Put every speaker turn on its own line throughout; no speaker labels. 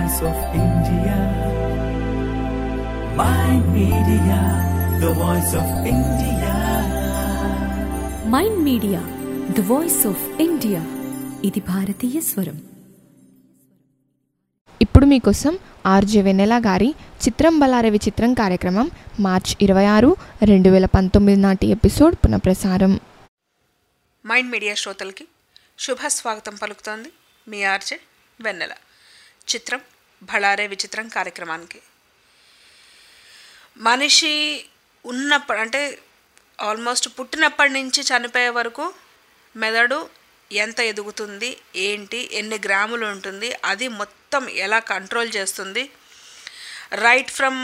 voice of India. My media, the voice of India.
Mind media the voice of India ఇది భారతీయ స్వరం
ఇప్పుడు మీకోసం ఆర్జే వెన్నెల గారి చిత్రం బలారే విచిత్రం కార్యక్రమం మార్చ్ ఇరవై ఆరు రెండు వేల పంతొమ్మిది నాటి ఎపిసోడ్ పునఃప్రసారం
మైండ్ మీడియా శ్రోతలకి శుభ స్వాగతం పలుకుతోంది మీ ఆర్జే వెన్నెల చిత్రం భళారే విచిత్రం కార్యక్రమానికి మనిషి ఉన్నప్పుడు అంటే ఆల్మోస్ట్ పుట్టినప్పటి నుంచి చనిపోయే వరకు మెదడు ఎంత ఎదుగుతుంది ఏంటి ఎన్ని గ్రాములు ఉంటుంది అది మొత్తం ఎలా కంట్రోల్ చేస్తుంది right from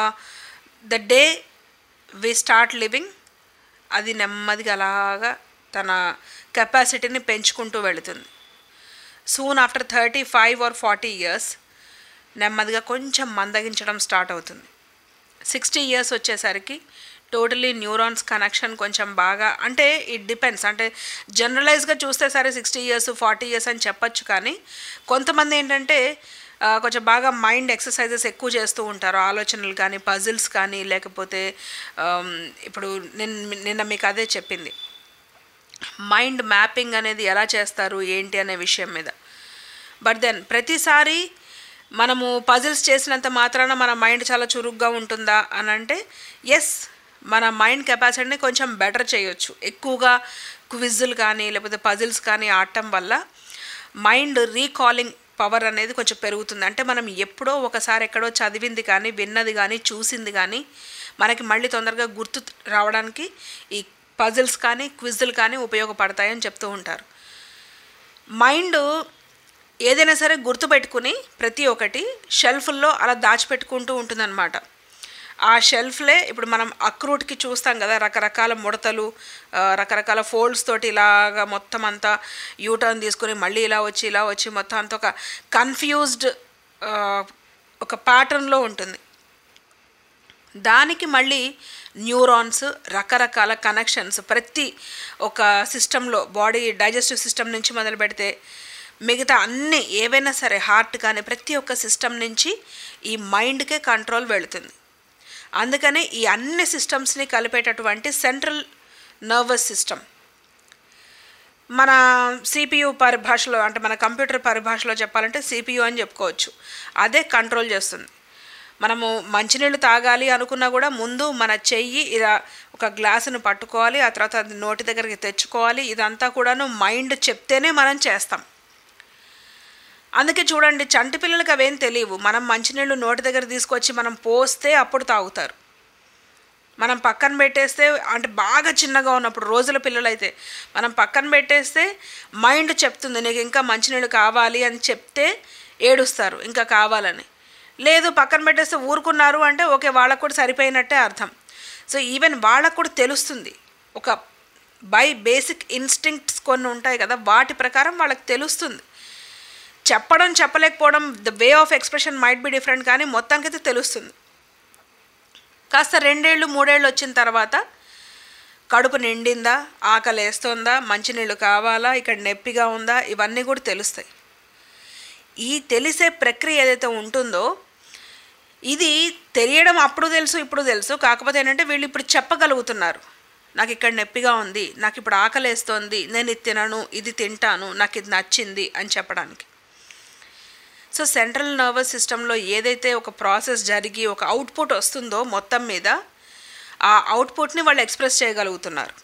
the day we start living అది నెమ్మదిగా అలాగా తన కెపాసిటీని పెంచుకుంటూ వెళుతుంది soon after thirty five or forty years నెమ్మదిగా కొంచెం మందగించడం స్టార్ట్ అవుతుంది సిక్స్టీ ఇయర్స్ వచ్చేసరికి టోటలీ న్యూరాన్స్ కనెక్షన్ కొంచెం బాగా అంటే ఇట్ డిపెండ్స్ అంటే జనరలైజ్గా చూస్తే సరే సిక్స్టీ ఇయర్స్ ఫార్టీ ఇయర్స్ అని చెప్పొచ్చు కానీ కొంతమంది ఏంటంటే ఆ, కొంచెం బాగా మైండ్ ఎక్సర్సైజెస్ ఎక్కువ చేస్తూ ఉంటారు ఆలోచనలు కానీ పజిల్స్ కానీ లేకపోతే ఆమ్, ఇప్పుడు నిన్న నిన్న మీకు అదే చెప్పింది మైండ్ మ్యాపింగ్ అనేది ఎలా చేస్తారు ఏంటి అనే విషయం మీద బట్ దెన్ ప్రతిసారి మనము పజిల్స్ చేసినంత మాత్రాన మన మైండ్ చాలా చురుగ్గా ఉంటుందా అని అంటే ఎస్ మన మైండ్ కెపాసిటీని కొంచెం బెటర్ చేయొచ్చు ఎక్కువగా క్విజులు కానీ లేకపోతే పజిల్స్ కానీ ఆడటం వల్ల మైండ్ రీకాలింగ్ పవర్ అనేది కొంచెం పెరుగుతుంది అంటే మనం ఎప్పుడో ఒకసారి ఎక్కడో చదివింది కానీ విన్నది కానీ చూసింది కానీ మనకి మళ్ళీ తొందరగా గుర్తు రావడానికి ఈ పజిల్స్ కానీ క్విజులు కానీ ఉపయోగపడతాయని చెప్తూ ఉంటారు మైండ్ ఏదైనా సరే గుర్తుపెట్టుకుని ప్రతి ఒక్కటి షెల్ఫ్ల్లో అలా దాచిపెట్టుకుంటూ ఉంటుందన్నమాట ఆ షెల్ఫ్లే ఇప్పుడు మనం అక్రూట్కి చూస్తాం కదా రకరకాల ముడతలు ఆ, రకరకాల ఫోల్డ్స్ తోటి ఇలాగా మొత్తం అంతా యూటర్న్ తీసుకుని మళ్ళీ ఇలా వచ్చి ఇలా వచ్చి మొత్తం అంతా ఒక కన్ఫ్యూజ్డ్ ఒక ప్యాటర్న్లో ఉంటుంది దానికి మళ్ళీ న్యూరాన్స్ రకరకాల కనెక్షన్స్ ప్రతి ఒక సిస్టంలో బాడీ డైజెస్టివ్ సిస్టమ్ నుంచి మొదలు పెడితే మిగతా అన్ని ఏవైనా సరే హార్ట్ కానీ ప్రతి ఒక్క సిస్టమ్ నుంచి ఈ మైండ్కే కంట్రోల్ వెళుతుంది అందుకనే ఈ అన్ని సిస్టమ్స్ని కలిపేటటువంటి సెంట్రల్ నర్వస్ సిస్టమ్ మన సిపియు పరిభాషలో అంటే మన కంప్యూటర్ పరిభాషలో చెప్పాలంటే సిపియు అని చెప్పుకోవచ్చు అదే కంట్రోల్ చేస్తుంది మనము మంచినీళ్ళు తాగాలి అనుకున్నా కూడా ముందు మన చెయ్యి ఇలా ఒక గ్లాసును పట్టుకోవాలి ఆ తర్వాత అది నోటి దగ్గరికి తెచ్చుకోవాలి ఇదంతా కూడాను మైండ్ చెప్తేనే మనం చేస్తాం అందుకే చూడండి చంటి పిల్లలకి అవేం తెలియవు మనం మంచినీళ్ళు నోటి దగ్గర తీసుకొచ్చి మనం పోస్తే అప్పుడు తాగుతారు మనం పక్కన పెట్టేస్తే అంటే బాగా చిన్నగా ఉన్నప్పుడు రోజుల పిల్లలైతే మనం పక్కన పెట్టేస్తే మైండ్ చెప్తుంది నీకు ఇంకా మంచినీళ్ళు కావాలి అని చెప్తే ఏడుస్తారు ఇంకా కావాలని లేదు పక్కన పెట్టేస్తే ఊరుకున్నారు అంటే ఓకే వాళ్ళకు కూడా సరిపోయినట్టే అర్థం సో ఈవెన్ వాళ్ళకు కూడా తెలుస్తుంది ఒక బై బేసిక్ ఇన్స్టింక్ట్స్ కొన్ని ఉంటాయి కదా వాటి ప్రకారం వాళ్ళకి తెలుస్తుంది చెప్పడం చెప్పలేకపోవడం the way of expression might be different కానీ మొత్తానికైతే తెలుస్తుంది కాస్త రెండేళ్ళు మూడేళ్ళు వచ్చిన తర్వాత కడుపు నిండిందా ఆకలి వేస్తుందా మంచినీళ్ళు కావాలా ఇక్కడ నొప్పిగా ఉందా ఇవన్నీ కూడా తెలుస్తాయి ఈ తెలిసే ప్రక్రియ ఏదైతే ఉంటుందో ఇది తెలియడం అప్పుడు తెలుసు ఇప్పుడు తెలుసు కాకపోతే ఏంటంటే వీళ్ళు ఇప్పుడు చెప్పగలుగుతున్నారు నాకు ఇక్కడ నొప్పిగా ఉంది నాకు ఇప్పుడు ఆకలి వేస్తోంది నేను ఇది తినను ఇది తింటాను నాకు ఇది నచ్చింది అని చెప్పడానికి సో సెంట్రల్ నర్వస్ సిస్టంలో ఏదైతే ఒక ప్రాసెస్ జరిగి ఒక అవుట్పుట్ వస్తుందో మొత్తం మీద ఆ అవుట్పుట్ని వాళ్ళు ఎక్స్ప్రెస్ చేయగలుగుతున్నారు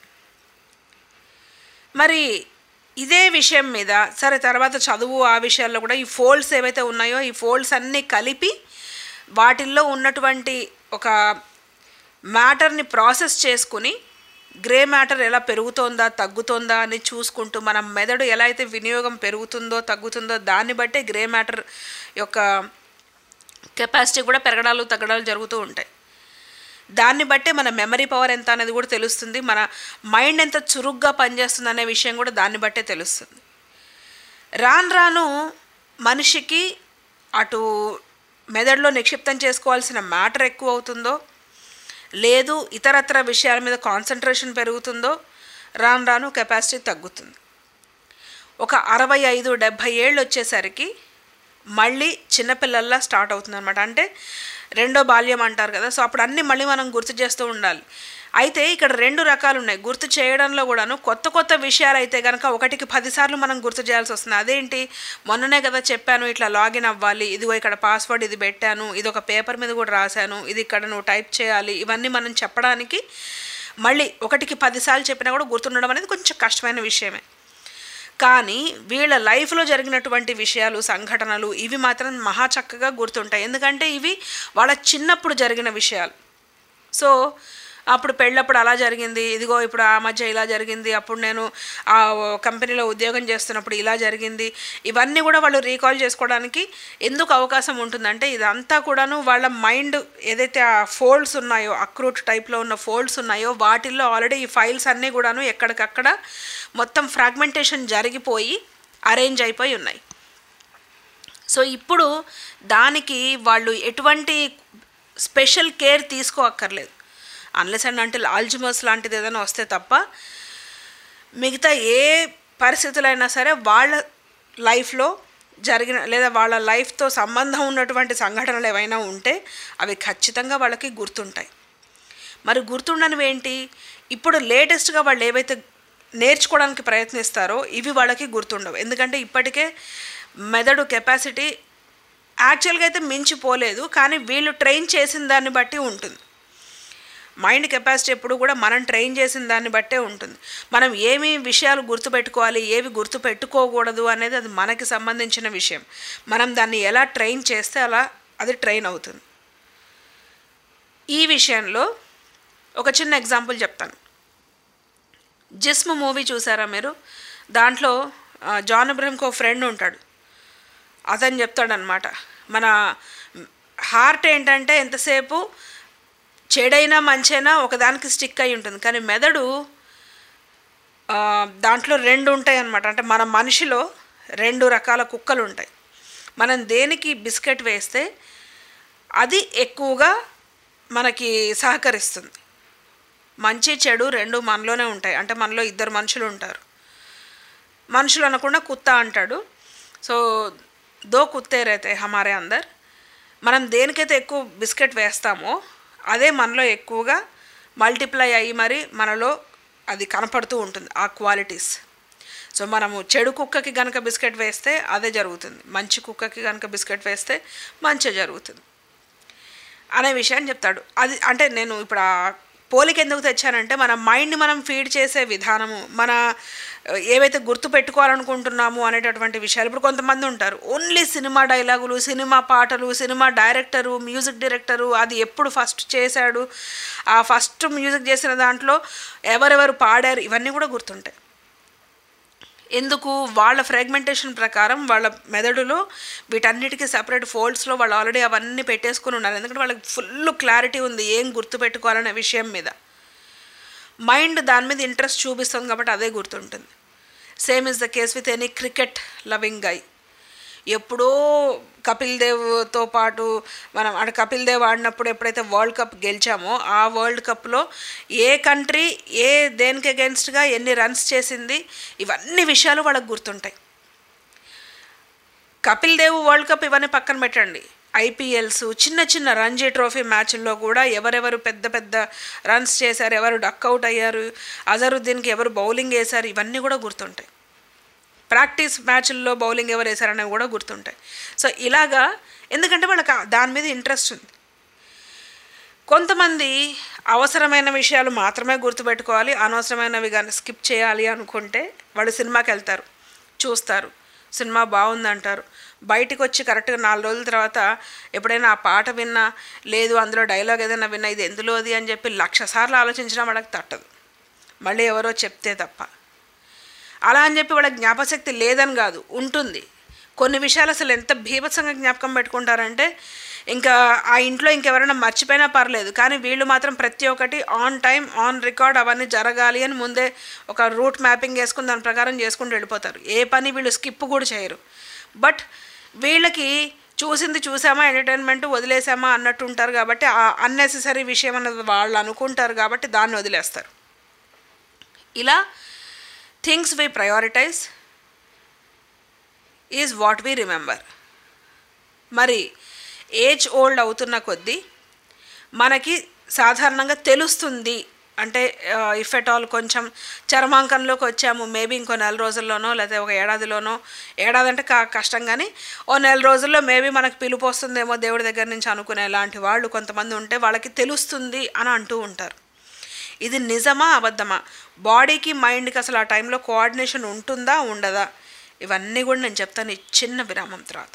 మరి ఇదే విషయం మీద సరే తర్వాత చదువు ఆ విషయాల్లో కూడా ఈ ఫోల్డ్స్ ఏవైతే ఉన్నాయో ఈ ఫోల్డ్స్ అన్నీ కలిపి వాటిల్లో ఉన్నటువంటి ఒక మ్యాటర్ని ప్రాసెస్ చేసుకుని గ్రే మ్యాటర్ ఎలా పెరుగుతోందా తగ్గుతోందా అని చూసుకుంటూ మన మెదడు ఎలా అయితే వినియోగం పెరుగుతుందో తగ్గుతుందో దాన్ని బట్టే గ్రే మ్యాటర్ యొక్క కెపాసిటీ కూడా పెరగడాలు తగ్గడాలు జరుగుతూ ఉంటాయి దాన్ని బట్టే మన మెమరీ పవర్ ఎంత అనేది కూడా తెలుస్తుంది మన మైండ్ ఎంత చురుగ్గా పనిచేస్తుంది అనే విషయం కూడా దాన్ని బట్టే తెలుస్తుంది రాను రాను మనిషికి అటు మెదడులో నిక్షిప్తం చేసుకోవాల్సిన మ్యాటర్ ఎక్కువ అవుతుందో లేదు ఇతరత్ర విషయాల మీద కాన్సన్ట్రేషన్ పెరుగుతుందో రాను రాను కెపాసిటీ తగ్గుతుంది ఒక అరవై ఐదు డెబ్భై ఏళ్ళు వచ్చేసరికి మళ్ళీ చిన్నపిల్లల్లా స్టార్ట్ అవుతుంది అనమాట అంటే రెండో బాల్యం అంటారు కదా సో అప్పుడు అన్నీ మళ్ళీ మనం గుర్తు చేస్తూ ఉండాలి అయితే ఇక్కడ రెండు రకాలు ఉన్నాయి గుర్తు చేయడంలో కూడాను కొత్త కొత్త విషయాలు అయితే కనుక ఒకటికి పదిసార్లు మనం గుర్తు చేయాల్సి వస్తుంది అదేంటి మొన్ననే కదా చెప్పాను ఇట్లా లాగిన్ అవ్వాలి ఇదిగో ఇక్కడ పాస్వర్డ్ ఇది పెట్టాను ఇది ఒక పేపర్ మీద కూడా రాశాను ఇది ఇక్కడ నువ్వు టైప్ చేయాలి ఇవన్నీ మనం చెప్పడానికి మళ్ళీ ఒకటికి పదిసార్లు చెప్పినా కూడా గుర్తుండడం అనేది కొంచెం కష్టమైన విషయమే కానీ వీళ్ళ లైఫ్లో జరిగినటువంటి విషయాలు సంఘటనలు ఇవి మాత్రం మహా చక్కగా గుర్తుంటాయి ఎందుకంటే ఇవి వాళ్ళ చిన్నప్పుడు జరిగిన విషయాలు సో అప్పుడు పెళ్ళప్పుడు అలా జరిగింది ఇదిగో ఇప్పుడు ఆ మధ్య ఇలా జరిగింది అప్పుడు నేను ఆ కంపెనీలో ఉద్యోగం చేస్తున్నప్పుడు ఇలా జరిగింది ఇవన్నీ కూడా వాళ్ళు రీకాల్ చేసుకోవడానికి ఎందుకు అవకాశం ఉంటుందంటే ఇదంతా కూడాను వాళ్ళ మైండ్ ఏదైతే ఆ ఫోల్డ్స్ ఉన్నాయో అక్రూట్ టైప్లో ఉన్న ఫోల్డ్స్ ఉన్నాయో వాటిల్లో ఆల్రెడీ ఈ ఫైల్స్ అన్నీ కూడాను ఎక్కడికక్కడ మొత్తం ఫ్రాగ్మెంటేషన్ జరిగిపోయి అరేంజ్ అయిపోయి ఉన్నాయి సో ఇప్పుడు దానికి వాళ్ళు ఎటువంటి స్పెషల్ కేర్ తీసుకోక్కర్లేదు అన్లెస్ అండ్ అంటే ఆల్జిమర్స్ లాంటిది ఏదైనా వస్తే తప్ప మిగతా ఏ పరిస్థితులైనా సరే వాళ్ళ లైఫ్లో జరిగిన లేదా వాళ్ళ లైఫ్తో సంబంధం ఉన్నటువంటి సంఘటనలు ఏవైనా ఉంటే అవి ఖచ్చితంగా వాళ్ళకి గుర్తుంటాయి మరి గుర్తుండనివి ఏంటి ఇప్పుడు లేటెస్ట్గా వాళ్ళు ఏవైతే నేర్చుకోవడానికి ప్రయత్నిస్తారో ఇవి వాళ్ళకి గుర్తుండవు ఎందుకంటే ఇప్పటికే మెదడు కెపాసిటీ యాక్చువల్గా అయితే మించిపోలేదు కానీ వీళ్ళు ట్రైన్ చేసిన దాన్ని బట్టి ఉంటుంది మైండ్ కెపాసిటీ ఎప్పుడు కూడా మనం ట్రైన్ చేసిన దాన్ని బట్టే ఉంటుంది మనం ఏమి విషయాలు గుర్తుపెట్టుకోవాలి ఏవి గుర్తుపెట్టుకోకూడదు అనేది అది మనకి సంబంధించిన విషయం మనం దాన్ని ఎలా ట్రైన్ చేస్తే అలా అది ట్రైన్ అవుతుంది ఈ విషయంలో ఒక చిన్న ఎగ్జాంపుల్ చెప్తాను జిస్మ్ మూవీ చూసారా మీరు దాంట్లో ఆ, జాన్ ఇబ్రహంకి ఒక ఫ్రెండ్ ఉంటాడు అతను చెప్తాడనమాట మన హార్ట్ ఏంటంటే ఎంతసేపు చెడైనా మంచైనా ఒకదానికి స్టిక్ అయి ఉంటుంది కానీ మెదడు ఆ, దాంట్లో రెండు ఉంటాయి అన్నమాట అంటే మన మనిషిలో రెండు రకాల కుక్కలు ఉంటాయి మనం దేనికి బిస్కెట్ వేస్తే అది ఎక్కువగా మనకి సహకరిస్తుంది మంచి చెడు రెండు మనలోనే ఉంటాయి అంటే మనలో ఇద్దరు మనుషులు ఉంటారు మనుషులు అనకుండా కుత్త అంటాడు సో దో కుత్తే రైతే హమారే అందర్ మనం దేనికైతే ఎక్కువ బిస్కెట్ వేస్తామో అదే మనలో ఎక్కువగా మల్టిప్లై అయ్యి మరి మనలో అది కనపడుతూ ఉంటుంది ఆ క్వాలిటీస్ సో మనము చెడు కుక్కకి కనుక బిస్కెట్ వేస్తే అదే జరుగుతుంది మంచి కుక్కకి కనుక బిస్కెట్ వేస్తే మంచి జరుగుతుంది అనే విషయాన్ని చెప్తాడు అది అంటే నేను ఇప్పుడు ఆ పోలిక ఎందుకు తెచ్చానంటే మన మైండ్ని మనం ఫీడ్ చేసే విధానము మన ఆ, ఏవైతే గుర్తు పెట్టుకోవాలనుకుంటున్నాము అనేటటువంటి విషయాలు ఇప్పుడు కొంతమంది ఉంటారు ఓన్లీ సినిమా డైలాగులు సినిమా పాటలు సినిమా డైరెక్టరు మ్యూజిక్ డైరెక్టరు అది ఎప్పుడు ఫస్ట్ చేశాడు ఆ ఫస్ట్ మ్యూజిక్ చేసిన దాంట్లో ఎవరెవరు పాడారు ఇవన్నీ కూడా గుర్తుంటాయి ఎందుకు వాళ్ళ ఫ్రాగ్మెంటేషన్ ప్రకారం వాళ్ళ మెదడులో వీటన్నిటికీ సపరేట్ ఫోల్డ్స్లో వాళ్ళు ఆల్రెడీ అవన్నీ పెట్టేసుకుని ఉన్నారు ఎందుకంటే వాళ్ళకి ఫుల్ క్లారిటీ ఉంది ఏం గుర్తుపెట్టుకోవాలనే విషయం మీద మైండ్ దాని మీద ఇంట్రెస్ట్ చూపిస్తుంది కాబట్టి అదే గుర్తుంటుంది same is the case with any cricket loving guy ఎప్పుడో కపిల్ దేవ్తో పాటు మనం అంటే కపిల్ దేవ్ ఆడినప్పుడు ఎప్పుడైతే వరల్డ్ కప్ గెలిచామో ఆ వరల్డ్ కప్లో ఏ కంట్రీ ఏ దేనికి అగెన్స్ట్గా ఎన్ని రన్స్ చేసింది ఇవన్నీ విషయాలు వాళ్ళకి గుర్తుంటాయి కపిల్ దేవ్ వరల్డ్ కప్ ఇవన్నీ పక్కన పెట్టండి ఐపీఎల్స్ చిన్న చిన్న రంజీ ట్రోఫీ మ్యాచ్ల్లో కూడా ఎవరెవరు పెద్ద పెద్ద రన్స్ చేశారు ఎవరు డక్అవుట్ అయ్యారు అజరుద్దీన్కి ఎవరు బౌలింగ్ వేశారు ఇవన్నీ కూడా గుర్తుంటాయి ప్రాక్టీస్ మ్యాచ్ల్లో బౌలింగ్ ఎవరు వేశారనేవి కూడా గుర్తుంటాయి సో ఇలాగా ఎందుకంటే వాళ్ళకి ఆ- దాని మీద ఇంట్రెస్ట్ ఉంది కొంతమంది అవసరమైన విషయాలు మాత్రమే గుర్తుపెట్టుకోవాలి అనవసరమైనవి కానీ స్కిప్ చేయాలి అనుకుంటే వాళ్ళు సినిమాకి వెళ్తారు చూస్తారు సినిమా బాగుందంటారు బయటికి వచ్చి కరెక్ట్గా నాలుగు రోజుల తర్వాత ఎప్పుడైనా ఆ పాట విన్నా లేదు అందులో డైలాగ్ ఏదైనా విన్నా ఇది ఎందులోది అని చెప్పి లక్ష సార్లు ఆలోచించినా వాళ్ళకి తట్టదు మళ్ళీ ఎవరో చెప్తే తప్ప అలా అని చెప్పి వాళ్ళకి జ్ఞాపశక్తి లేదని కాదు ఉంటుంది కొన్ని విషయాలు అసలు ఎంత భీభత్సంగా జ్ఞాపకం పెట్టుకుంటారంటే ఇంకా ఆ ఇంట్లో ఇంకెవరైనా మర్చిపోయినా పర్లేదు కానీ వీళ్ళు మాత్రం ప్రతి ఒక్కటి ఆన్ టైం ఆన్ రికార్డ్ అవన్నీ జరగాలి అని ముందే ఒక రూట్ మ్యాపింగ్ వేసుకుని దాని ప్రకారం చేసుకుంటూ వెళ్ళిపోతారు ఏ పని వీళ్ళు స్కిప్ కూడా చేయరు బట్ వీళ్ళకి చూసింది చూసామా ఎంటర్టైన్మెంట్ వదిలేసామా అన్నట్టు ఉంటారు కాబట్టి ఆ అన్నెసెసరీ విషయం అన్నది వాళ్ళు అనుకుంటారు కాబట్టి దాన్ని వదిలేస్తారు ఇలా things we prioritize is what we remember మరి ఏజ్ ఓల్డ్ అవుతున్న కొద్దీ మనకి సాధారణంగా తెలుస్తుంది అంటే ఇఫ్ ఎట్ ఆల్ కొంచెం చర్మాంకంలోకి వచ్చాము మేబీ ఇంకో నెల రోజుల్లోనో లేదా ఒక ఏడాదిలోనో ఏడాది అంటే కా కష్టం కానీ ఓ నెల రోజుల్లో మేబీ మనకు పిలుపు వస్తుందేమో దేవుడి దగ్గర నుంచి అనుకునే లాంటి వాళ్ళు కొంతమంది ఉంటే వాళ్ళకి తెలుస్తుంది అని అంటూ ఉంటారు ఇది నిజమా అబద్ధమా బాడీకి మైండ్కి అసలు ఆ టైంలో కోఆర్డినేషన్ ఉంటుందా ఉండదా ఇవన్నీ కూడా నేను చెప్తాను ఈ చిన్న విరామం తర్వాత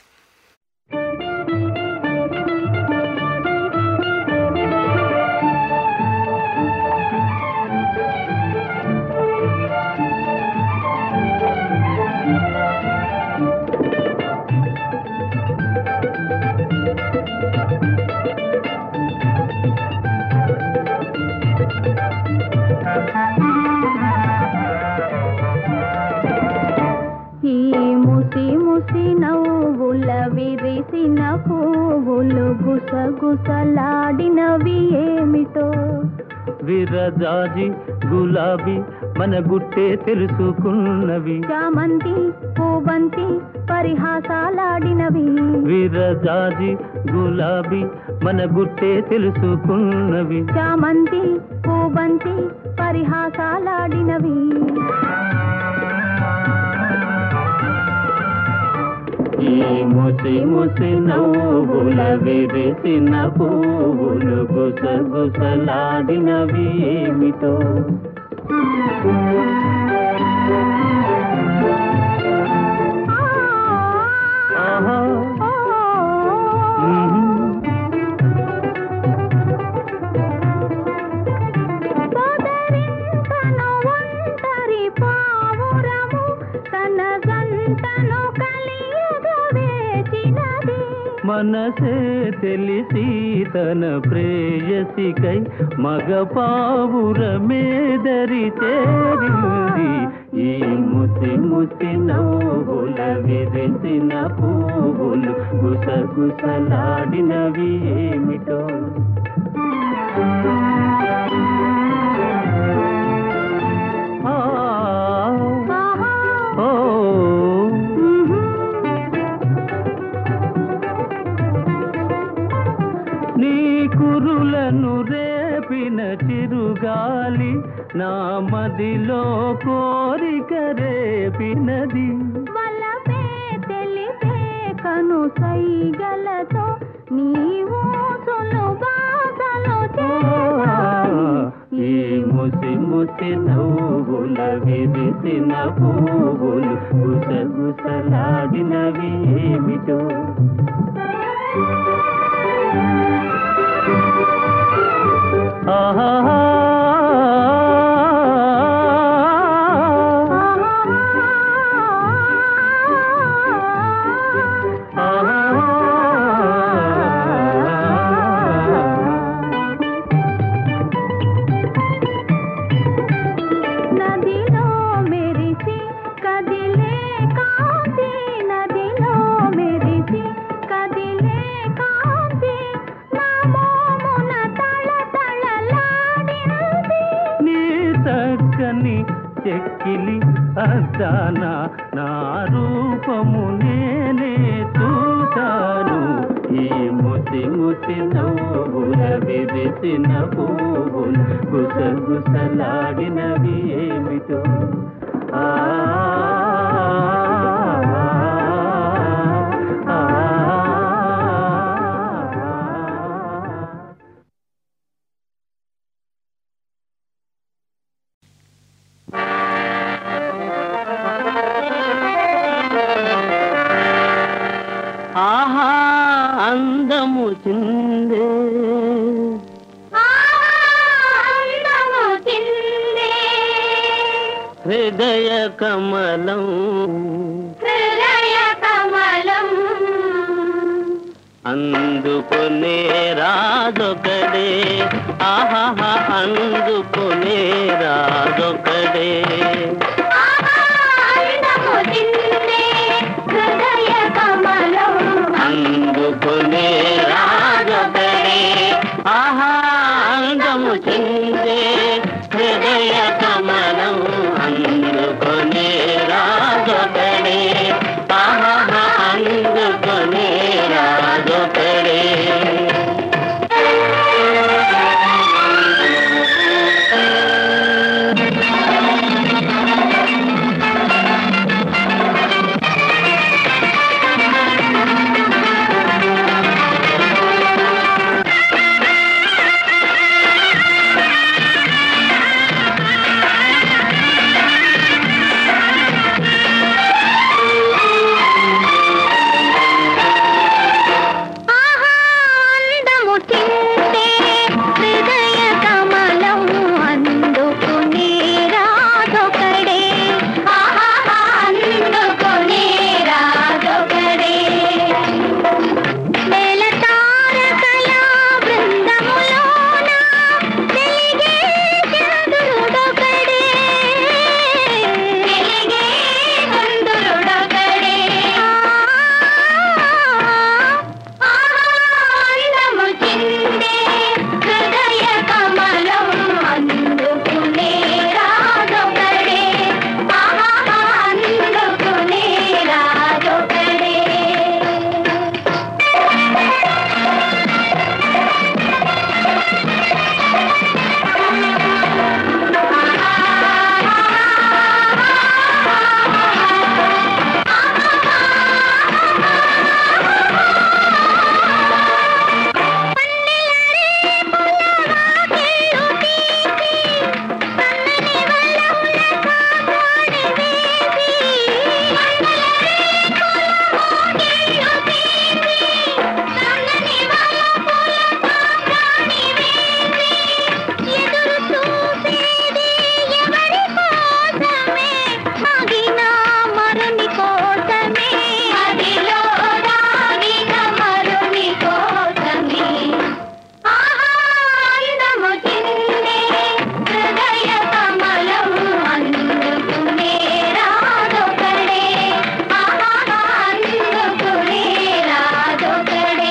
ఈ ముసి ముసి నవ్వుల విరిసిన పువ్వులు గుసగుసలాడినవి ఏమిటో
విరజాజి గులాబీ మన గుట్టే తెలుసుకున్నవి
చామంతి పూబంతి పరిహాసాలాడినవి
విరజాజి గులాబీ మన గుట్టే తెలుసుకున్నవి
చామంతి పూబంతి పరిహాసాలాడినవి
ఈ ముసి ముసి నవ్వుల విరిసిన పువ్వులు గుసగుసలాడినవి ఏమిటో ఆహా మ్మ్.
సోదరింతను ఒంటరి పావురము తన గంటను కలియగా వేచినది
మనసే తెలిసి తన ప్రేయసికై మగ పావురమేదరి చేరింది ఈ ముసి ముసి నవ్వుల విరిసిన పువ్వులు గుసగుసలాడినవి ఏమిటో ఆ,
ఆహా
ఓ నీ కురులను రేపిన చిరుగాలి నా మదిలో కోరిక రేపినది
వలపే తెలిపే కను సైగలతో నీవు సులుబాసలు
ఈ ముసి ముసి నవ్వుల విరిసిన పువ్వులు గుసగుసలాడినవి ఏమిటో ఆహా
నదిలో మెరిసి కదిలే కాంతి నదిలో మెరిసి కదిలే కాంతి నా మోమున తళ తళలాడినది
నీ చక్కని చెక్కిలి అద్దాన నా రూపము నేనే చూశాను ఈ ముసి ముసి నవ్వుల విరిసిన పువ్వులు గుసగుసలాడినవి ఏమిటో ఆ ఆ, ఆ. ఆహా అందము చిందే
అందము చిందే
హృదయ కమలం
హృదయ కమలం
అందుకునే రాజొకడే ఆహా అందుకునే రాజొకడే
అందము చిందే హృదయ కమలం
అందుకునే రాజొకడే ఆహా అందము చిందే హృదయ కమలం అందుకునే రాజొకడే ఆహా అందుకునే రాజొకడే
తిందే హృదయ కమలం అందుకునే రాజొకడే ఆహాహా, అందుకునే రాజొకడే వేల తారకల బృందములోన వెలిగే చంద్రుడొకడే వెలిగే చంద్రుడొకడే ఆనందము చిందే హృదయ కమలం అందుకునే రాజొకడే ఆహా అందుకునే రాజొకడే ఎదురు చూసేది ఎవరి కోసమే మగిన మరుని కోసమే మదిలో దాగిన మరుని కోసమే ఆనందము చిందే హృదయ కమలం అందుకునే రాజొకడే ఆహా అందుకునే రాజొకడే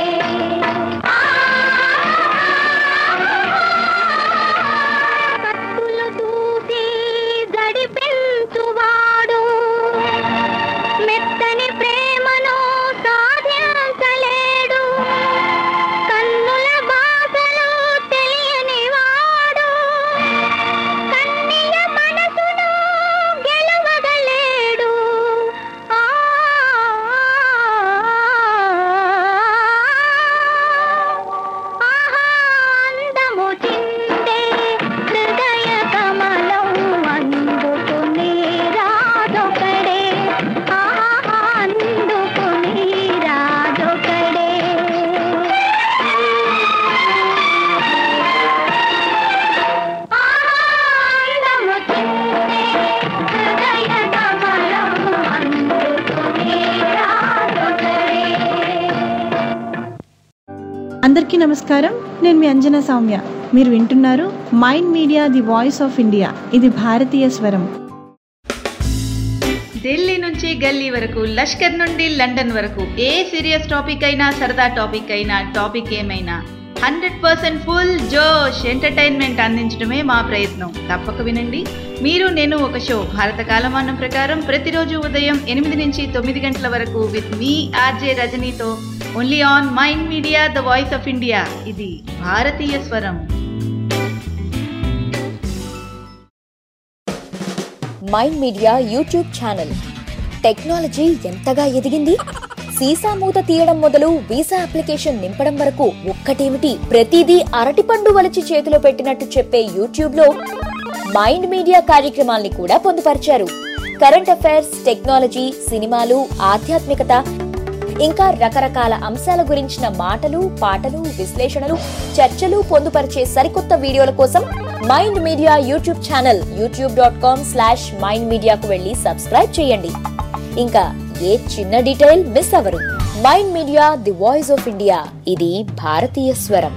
కత్తులు దూసి గడిపించువాడు మెత్తని ప్రేమను సాధించలేడు కన్నుల బాధలు తెలియని వాడు కన్నియ మనసును గెలవగలేడు ఆ ఆనందము చిందే హృదయ కమలం అందుకునే రాజొకడే ఆహా అందుకునే రాజొకడే ఆనందము చిందే హృదయ కమలం అందుకునే రాజొకడే
అందరికీ నమస్కారం నేను మీ అంజనా సౌమ్య మీరు వింటున్నారు mind media the voice of India ఇది భారతీయ స్వరం
ఢిల్లీ నుంచి గల్లీ వరకు లష్కర్ నుండి లండన్ వరకు ఏ సీరియస్ టాపిక్ అయినా సరదా టాపిక్ అయినా టాపిక్ ఏమైనా హండ్రెడ్ పర్సెంట్ ఫుల్ జోష్ ఎంటర్టైన్మెంట్ అందించడమే మా ప్రయత్నం తప్పక వినండి మీరు నేను ఒక షో భారత కాలమానం ప్రకారం ప్రతిరోజు ఉదయం ఎనిమిది నుంచి తొమ్మిది గంటల వరకు విత్ మీ ఆర్జే రజనీతో only on mind media the voice of India ఇది భారతీయ స్వరం
mind media YouTube channel technology ఎంతగా ఎదిగింది సీసా మూత తీయడం మొదలు వీసా అప్లికేషన్ నింపడం వరకు ఒక్కటేమిటి ప్రతిదీ అరటిపండు వలిచి చేతిలో పెట్టినట్టు చెప్పే యూట్యూబ్ లో మైండ్ మీడియా కార్యక్రమాల్ని కూడా పొందుపరిచారు కరెంట్ అఫైర్స్ టెక్నాలజీ సినిమాలు ఆధ్యాత్మికత ఇంకా రకరకాల అంశాల గురించిన మాటలు పాటలు విశ్లేషణలు చర్చలు పొందుపరిచే సరికొత్త వీడియోల కోసం mind media YouTube channel YouTube dot com slash mind మీడియాకు వెళ్ళి సబ్స్క్రైబ్ చేయండి ఇంకా ఏ చిన్న డీటెయిల్ మిస్ అవ్వరు mind media the voice of India ఇది భారతీయ స్వరం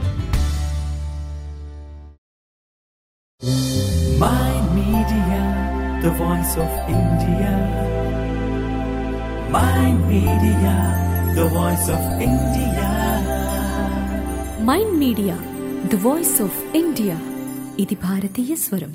Mind Media, the voice of India. Mind Media, the voice of India.
Mind media the voice of India ఇది భారతీయ స్వరం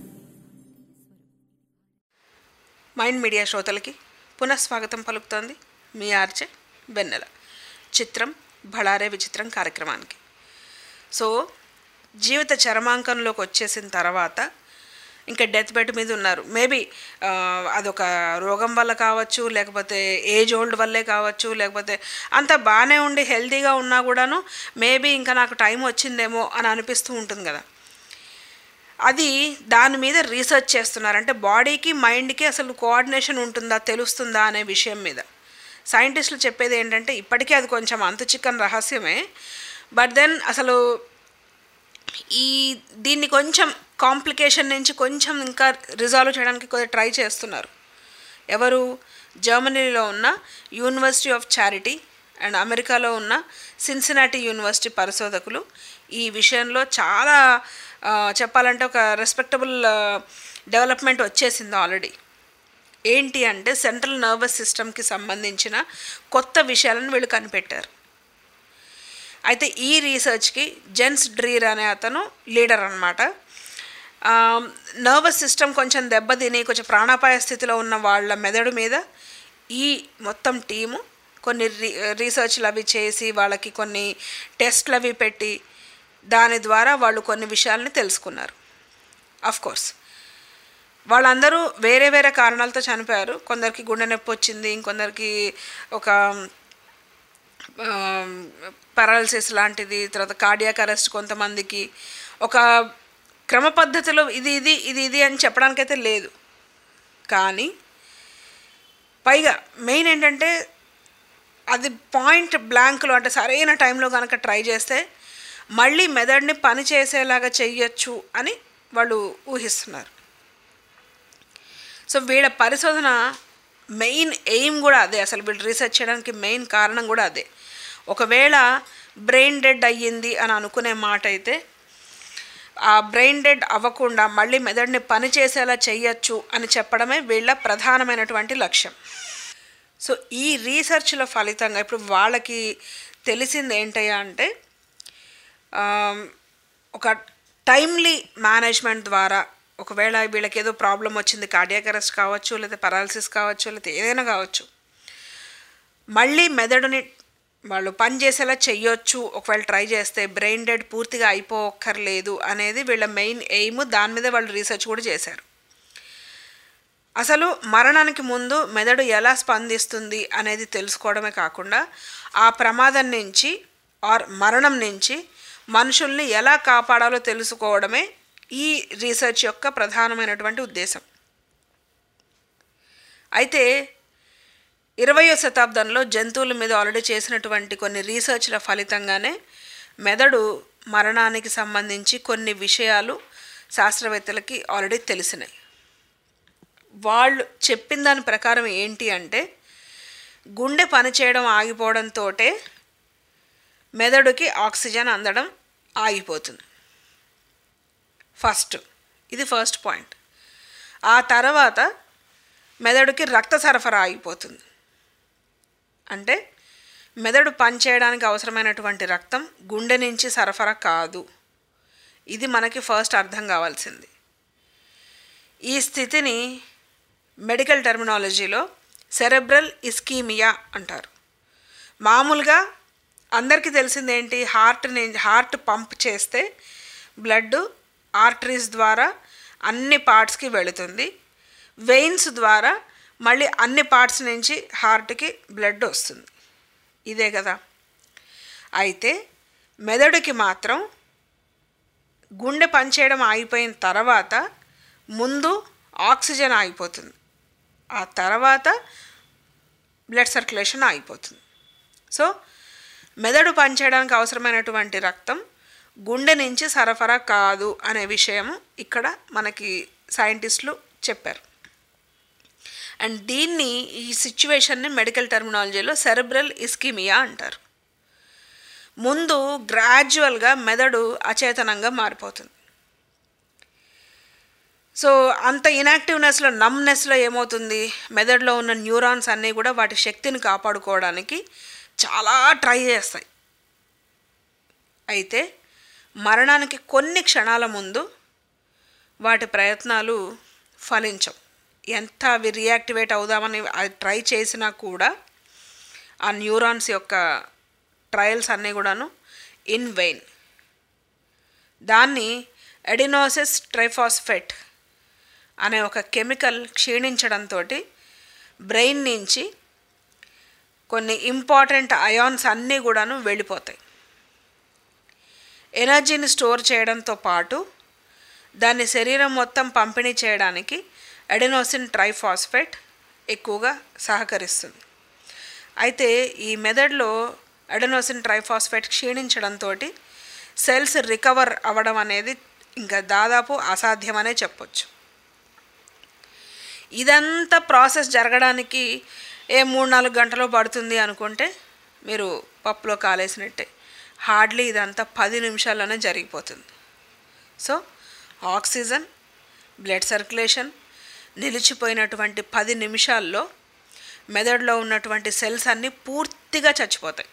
మైండ్ మీడియా శ్రోతలకి పునఃస్వాగతం పలుకుతోంది మీ ఆర్చే వెన్నెల చిత్రం బళారే విచిత్రం కార్యక్రమానికి సో జీవిత చరమాంకంలోకి వచ్చేసిన తర్వాత ఇంకా డెత్ బెడ్ మీద ఉన్నారు మేబీ అదొక రోగం వల్ల కావచ్చు లేకపోతే ఏజ్ ఓల్డ్ వల్లే కావచ్చు లేకపోతే అంత బాగానే ఉండి హెల్తీగా ఉన్నా కూడాను మేబీ ఇంకా నాకు టైం వచ్చిందేమో అని అనిపిస్తూ ఉంటుంది కదా అది దాని మీద రీసెర్చ్ చేస్తున్నారు అంటే బాడీకి మైండ్కి అసలు కోఆర్డినేషన్ ఉంటుందా తెలుస్తుందా అనే విషయం మీద సైంటిస్టులు చెప్పేది ఏంటంటే ఇప్పటికీ అది కొంచెం అంతు చిక్కని రహస్యమే బట్ దెన్ అసలు ఈ దీన్ని కొంచెం కాంప్లికేషన్ నుంచి కొంచెం ఇంకా రిజాల్వ్ చేయడానికి కొద్దిగా ట్రై చేస్తున్నారు ఎవరు జర్మనీలో ఉన్న యూనివర్సిటీ ఆఫ్ చారిటీ అండ్ అమెరికాలో ఉన్న సిన్సినాటి యూనివర్సిటీ పరిశోధకులు ఈ విషయంలో చాలా ఆ, చెప్పాలంటే ఒక రెస్పెక్టబుల్ డెవలప్మెంట్ వచ్చేసింది ఆల్రెడీ ఏంటి అంటే సెంట్రల్ నర్వస్ సిస్టమ్కి సంబంధించిన కొత్త విషయాలను వీళ్ళు కనిపెట్టారు అయితే ఈ రీసెర్చ్కి జెన్స్ డ్రీర్ అనే అతను లీడర్ అనమాట నర్వస్ సిస్టమ్ కొంచెం దెబ్బతిని కొంచెం ప్రాణాపాయ స్థితిలో ఉన్న వాళ్ళ మెదడు మీద ఈ మొత్తం టీము కొన్ని రీ రీసెర్చ్లు అవి చేసి వాళ్ళకి కొన్ని టెస్ట్లు అవి పెట్టి దాని ద్వారా వాళ్ళు కొన్ని విషయాల్ని తెలుసుకున్నారు అఫ్ కోర్స్ వాళ్ళందరూ వేరే వేరే కారణాలతో చనిపోయారు కొందరికి గుండె నొప్పి వచ్చింది ఇంకొందరికి ఒక పారాలసిస్ లాంటిది తర్వాత కార్డియాక్ అరెస్ట్ కొంతమందికి ఒక క్రమ పద్ధతిలో ఇది ఇది ఇది ఇది అని చెప్పడానికైతే లేదు కానీ పైగా మెయిన్ ఏంటంటే అది పాయింట్ బ్లాంక్లో అంటే సరైన టైంలో కనుక ట్రై చేస్తే మళ్ళీ మెదడుని పని చేసేలాగా చెయ్యొచ్చు అని వాళ్ళు ఊహిస్తున్నారు సో వీళ్ళ పరిశోధన మెయిన్ ఎయిమ్ కూడా అదే అసలు వీళ్ళు రీసెర్చ్ చేయడానికి మెయిన్ కారణం కూడా అదే ఒకవేళ బ్రెయిన్ డెడ్ అయ్యింది అని అనుకునే మాట అయితే ఆ బ్రెయిన్ డెడ్ అవ్వకుండా మళ్ళీ మెదడుని పని చేసేలా చెయ్యొచ్చు అని చెప్పడమే వీళ్ళ ప్రధానమైనటువంటి లక్ష్యం సో ఈ రీసెర్చ్ల ఫలితంగా ఇప్పుడు వాళ్ళకి తెలిసింది ఏంటయ్యా అంటే ఆ, ఒక టైమ్లీ మేనేజ్మెంట్ ద్వారా ఒకవేళ వీళ్ళకి ఏదో ప్రాబ్లం వచ్చింది కార్డియాక్ అరెస్ట్ కావచ్చు లేదా పరాలసిస్ కావచ్చు లేదా ఏదైనా కావచ్చు మళ్ళీ మెదడుని వాళ్ళు పని చేసేలా చెయ్యొచ్చు ఒకవేళ ట్రై చేస్తే బ్రెయిన్ డెడ్ పూర్తిగా అయిపోక్కర్లేదు అనేది వీళ్ళ మెయిన్ ఎయిమ్ దాని మీద వాళ్ళు రీసెర్చ్ కూడా చేశారు అసలు మరణానికి ముందు మెదడు ఎలా స్పందిస్తుంది అనేది తెలుసుకోవడమే కాకుండా ఆ ప్రమాదం నుంచి ఆర్ మరణం నుంచి మనుషుల్ని ఎలా కాపాడాలో తెలుసుకోవడమే ఈ రీసెర్చ్ యొక్క ప్రధానమైనటువంటి ఉద్దేశం అయితే ఇరవయో శతాబ్దంలో జంతువుల మీద ఆల్రెడీ చేసినటువంటి కొన్ని రీసెర్చ్ల ఫలితంగానే మెదడు మరణానికి సంబంధించి కొన్ని విషయాలు శాస్త్రవేత్తలకి ఆల్రెడీ తెలిసినాయి వాళ్ళు చెప్పిన దాని ప్రకారం ఏంటి అంటే గుండె పనిచేయడం ఆగిపోవడంతో మెదడుకి ఆక్సిజన్ అందడం ఆగిపోతుంది ఫస్ట్ ఇది ఫస్ట్ పాయింట్ ఆ తర్వాత మెదడుకి రక్త సరఫరా ఆగిపోతుంది అంటే మెదడు పనిచేయడానికి అవసరమైనటువంటి రక్తం గుండె నుంచి సరఫరా కాదు ఇది మనకి ఫస్ట్ అర్థం కావాల్సింది ఈ స్థితిని మెడికల్ టెర్మినాలజీలో సెరెబ్రల్ ఇస్కీమియా అంటారు మామూలుగా అందరికీ తెలిసింది ఏంటి హార్ట్ హార్ట్ పంప్ చేస్తే బ్లడ్ ఆర్టరీస్ ద్వారా అన్ని పార్ట్స్కి వెళుతుంది వెయిన్స్ ద్వారా మళ్ళీ అన్ని పార్ట్స్ నుంచి హార్ట్కి బ్లడ్ వస్తుంది ఇదే కదా అయితే మెదడుకి మాత్రం గుండె పనిచేయడం ఆగిపోయిన తర్వాత ముందు ఆక్సిజన్ ఆగిపోతుంది ఆ తర్వాత బ్లడ్ సర్క్యులేషన్ ఆగిపోతుంది సో మెదడు పనిచేయడానికి అవసరమైనటువంటి రక్తం గుండె నుంచి సరఫరా కాదు అనే విషయం ఇక్కడ మనకి సైంటిస్టులు చెప్పారు అండ్ దీన్ని ఈ సిచ్యువేషన్ని మెడికల్ టెర్మినాలజీలో సెరెబ్రల్ ఇస్కిమియా అంటారు ముందు గ్రాడ్యువల్గా మెదడు అచేతనంగా మారిపోతుంది సో అంత ఇనాక్టివ్నెస్లో నమ్నెస్లో ఏమవుతుంది మెదడులో ఉన్న న్యూరాన్స్ అన్నీ కూడా వాటి శక్తిని కాపాడుకోవడానికి చాలా ట్రై చేస్తాయి అయితే మరణానికి కొన్ని క్షణాల ముందు వాటి ప్రయత్నాలు ఫలించవు ఎంత అవి రియాక్టివేట్ అవుదామని అది ట్రై చేసినా కూడా ఆ న్యూరాన్స్ యొక్క ట్రయల్స్ అన్నీ కూడాను ఇన్ వెయిన్ దాన్ని ఎడినోసిస్ ట్రైఫాస్ఫెట్ అనే ఒక కెమికల్ క్షీణించడంతో బ్రెయిన్ నుంచి కొన్ని ఇంపార్టెంట్ అయాన్స్ అన్నీ కూడాను వెళ్ళిపోతాయి ఎనర్జీని స్టోర్ చేయడంతో పాటు దాన్ని శరీరం మొత్తం పంపిణీ చేయడానికి ఎడెనోసిన్ ట్రైఫాస్ఫేట్ ఎక్కువగా సహకరిస్తుంది అయితే ఈ మెదడులో అడెనోసిన్ ట్రైఫాస్ఫేట్ క్షీణించడంతో సెల్స్ రికవర్ అవ్వడం అనేది ఇంకా దాదాపు అసాధ్యమనే చెప్పొచ్చు ఇదంతా ప్రాసెస్ జరగడానికి ఏ మూడు నాలుగు గంటలు పడుతుంది అనుకుంటే మీరు పప్పులో కాలేసినట్టే హార్డ్లీ ఇదంతా పది నిమిషాల్లోనే జరిగిపోతుంది సో ఆక్సిజన్ బ్లడ్ సర్క్యులేషన్ నిలిచిపోయినటువంటి పది నిమిషాల్లో మెదడులో ఉన్నటువంటి సెల్స్ అన్నీ పూర్తిగా చచ్చిపోతాయి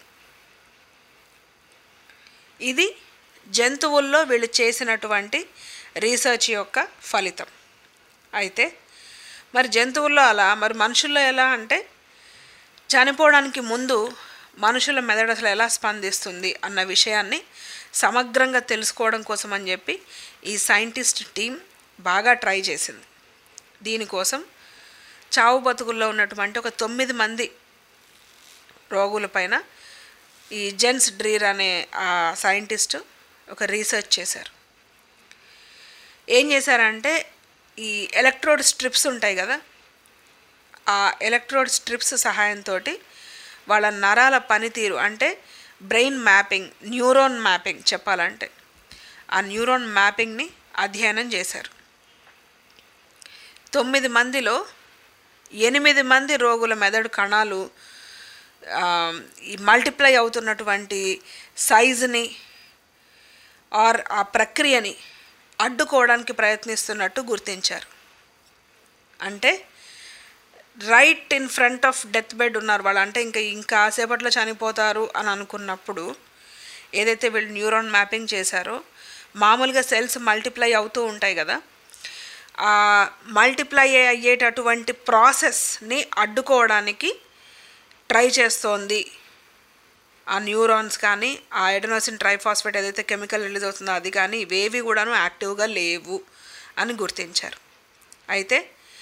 ఇది జంతువుల్లో వీళ్ళు చేసినటువంటి రీసెర్చ్ యొక్క ఫలితం అయితే మరి జంతువుల్లో అలా మరి మనుషుల్లో ఎలా అంటే చనిపోవడానికి ముందు మనుషుల మెదడు అసలు ఎలా స్పందిస్తుంది అన్న విషయాన్ని సమగ్రంగా తెలుసుకోవడం కోసం అని చెప్పి ఈ సైంటిస్ట్ టీం బాగా ట్రై చేసింది దీనికోసం చావు బతుకుల్లో ఉన్నటువంటి ఒక తొమ్మిది మంది రోగులపైన ఈ జెన్స్ డ్రీర్ అనే ఆ సైంటిస్ట్ ఒక రీసెర్చ్ చేశారు ఏం చేశారంటే ఈ ఎలక్ట్రోడ్ స్ట్రిప్స్ ఉంటాయి కదా ఆ ఎలక్ట్రోడ్ స్ట్రిప్స్ సహాయంతో వాళ్ళ నరాల పనితీరు అంటే బ్రెయిన్ మ్యాపింగ్ న్యూరోన్ మ్యాపింగ్ చెప్పాలంటే ఆ న్యూరోన్ మ్యాపింగ్ని అధ్యయనం చేశారు తొమ్మిది మందిలో ఎనిమిది మంది రోగుల మెదడు కణాలు ఆ, ఈ మల్టిప్లై అవుతున్నటువంటి సైజుని ఆర్ ఆ ప్రక్రియని అడ్డుకోవడానికి ప్రయత్నిస్తున్నట్టు గుర్తించారు అంటే right in front of death bed ఉన్నారు వాళ్ళు అంటే ఇంకా ఇంకా సేపట్లో చనిపోతారు అని అనుకున్నప్పుడు ఏదైతే వీళ్ళు న్యూరాన్ మ్యాపింగ్ చేశారో మామూలుగా సెల్స్ మల్టిప్లై అవుతూ ఉంటాయి కదా ఆ మల్టిప్లై అయ్యేటటువంటి ప్రాసెస్ని అడ్డుకోవడానికి ట్రై చేస్తోంది ఆ న్యూరాన్స్ కానీ ఆ ఎడనోసిన్ ట్రైఫాస్ఫేట్ ఏదైతే కెమికల్ రిలీజ్ అవుతుందో అది కానీ ఇవేవి కూడాను యాక్టివ్గా లేవు అని గుర్తించారు అయితే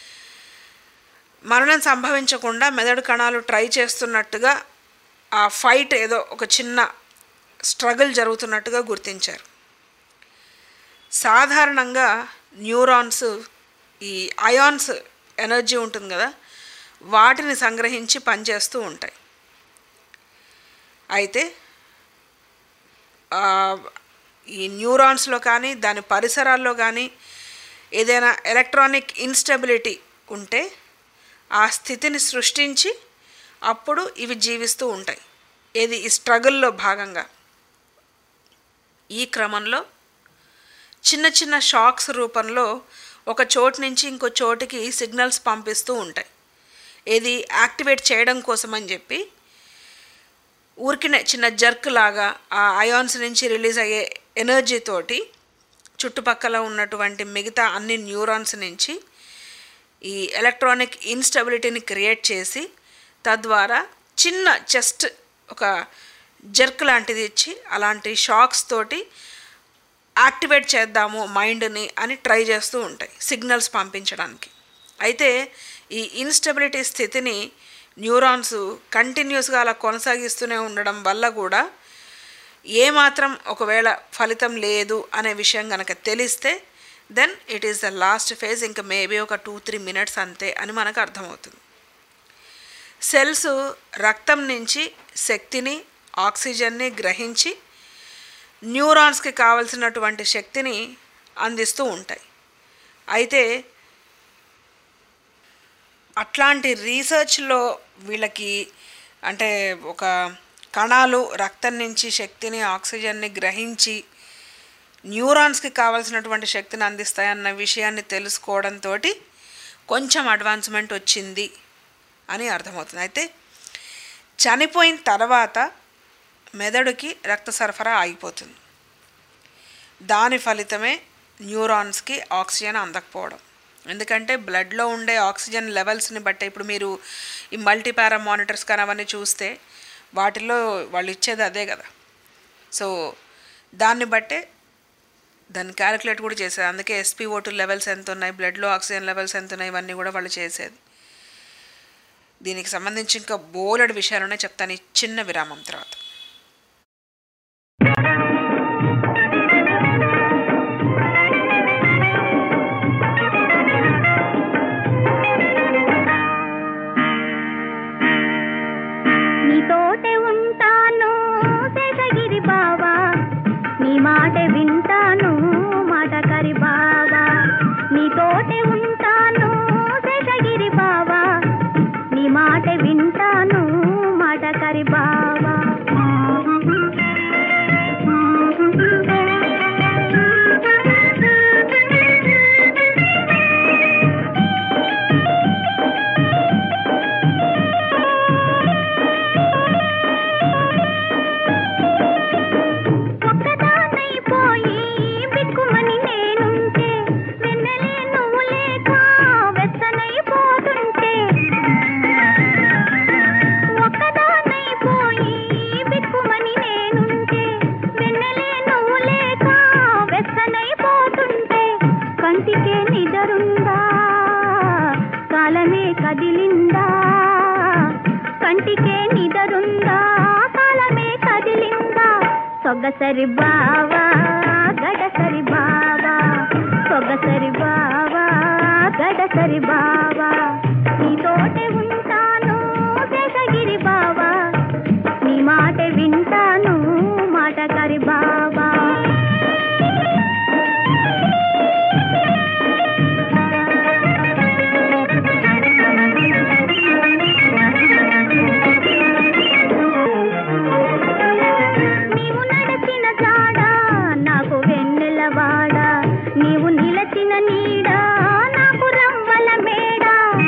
మరణం సంభవించకుండా మెదడు కణాలు ట్రై చేస్తున్నట్టుగా ఆ ఫైట్ ఏదో ఒక చిన్న స్ట్రగుల్ జరుగుతున్నట్టుగా గుర్తించారు సాధారణంగా న్యూరాన్స్ ఈ అయాన్స్ ఎనర్జీ ఉంటుంది కదా వాటిని సంగ్రహించి పనిచేస్తూ ఉంటాయి అయితే ఆ, ఈ న్యూరాన్స్లో కానీ దాని పరిసరాల్లో కానీ ఏదైనా ఎలక్ట్రానిక్ ఇన్స్టెబిలిటీ ఉంటే ఆ స్థితిని సృష్టించి అప్పుడు ఇవి జీవిస్తూ ఉంటాయి ఏది ఈ స్ట్రగుల్లో భాగంగా ఈ క్రమంలో చిన్న చిన్న షాక్స్ రూపంలో ఒక చోటు నుంచి ఇంకో చోటికి సిగ్నల్స్ పంపిస్తూ ఉంటాయి ఏది యాక్టివేట్ చేయడం కోసం అని చెప్పి ఊరికినే చిన్న జర్క్ లాగా ఆ అయాన్స్ నుంచి రిలీజ్ అయ్యే ఎనర్జీ తోటి చుట్టుపక్కల ఉన్నటువంటి మిగతా అన్ని న్యూరాన్స్ నుంచి ఈ ఎలక్ట్రానిక్ ఇన్స్టెబిలిటీని క్రియేట్ చేసి తద్వారా చిన్న జస్ట్ ఒక జర్క్ లాంటిది ఇచ్చి అలాంటి షాక్స్ తోటి యాక్టివేట్ చేద్దాము మైండ్ని అని ట్రై చేస్తూ ఉంటాయి సిగ్నల్స్ పంపించడానికి అయితే ఈ ఇన్స్టెబిలిటీ స్థితిని న్యూరాన్స్ కంటిన్యూస్గా అలా కొనసాగిస్తూనే ఉండడం వల్ల కూడా ఏమాత్రం ఒకవేళ ఫలితం లేదు అనే విషయం కనుక తెలిస్తే then it is the last phase ఇంకా మేబీ ఒక టూ త్రీ మినిట్స్ అంతే అని మనకు అర్థమవుతుంది సెల్స్ రక్తం నుంచి శక్తిని ఆక్సిజన్ని గ్రహించి న్యూరాన్స్కి కావలసినటువంటి శక్తిని అందిస్తూ ఉంటాయి అయితే అట్లాంటి రీసెర్చ్లో వీళ్ళకి అంటే ఒక కణాలు రక్తం నుంచి శక్తిని ఆక్సిజన్ని గ్రహించి న్యూరాన్స్కి కావాల్సినటువంటి శక్తిని అందిస్తాయన్న విషయాన్ని తెలుసుకోవడంతో కొంచెం అడ్వాన్స్మెంట్ వచ్చింది అని అర్థమవుతుంది అయితే చనిపోయిన తర్వాత మెదడుకి రక్త సరఫరా ఆగిపోతుంది దాని ఫలితమే న్యూరాన్స్కి ఆక్సిజన్ అందకపోవడం ఎందుకంటే బ్లడ్లో ఉండే ఆక్సిజన్ లెవెల్స్ని బట్టి ఇప్పుడు మీరు ఈ మల్టీపారా మానిటర్స్ కానీ అవన్నీ చూస్తే వాటిల్లో వాళ్ళు ఇచ్చేది అదే కదా సో దాన్ని బట్టే దాన్ని క్యాలిక్యులేట్ కూడా చేసేది అందుకే ఎస్పీఓ టూ లెవెల్స్ ఎంత ఉన్నాయి బ్లడ్లో ఆక్సిజన్ లెవెల్స్ ఎంత ఉన్నాయి ఇవన్నీ కూడా వాళ్ళు చేసేది దీనికి సంబంధించి ఇంకా బోలెడు విషయాలునే చెప్తాను ఈ చిన్న విరామం తర్వాత
నీతోటే ఉంటాను సొగసరి బావా గడసరి బావా సొగసరి బావా గడసరి బావా నీతోటే ఉంటాను శేషగిరి బావా నీ మాట వింటాను మాటకరి బావా నీవు నడచిన జాడ నాకు వెన్నెలవాడ నీవు నిలచిన నీడ నాకు రవ్వల మేడ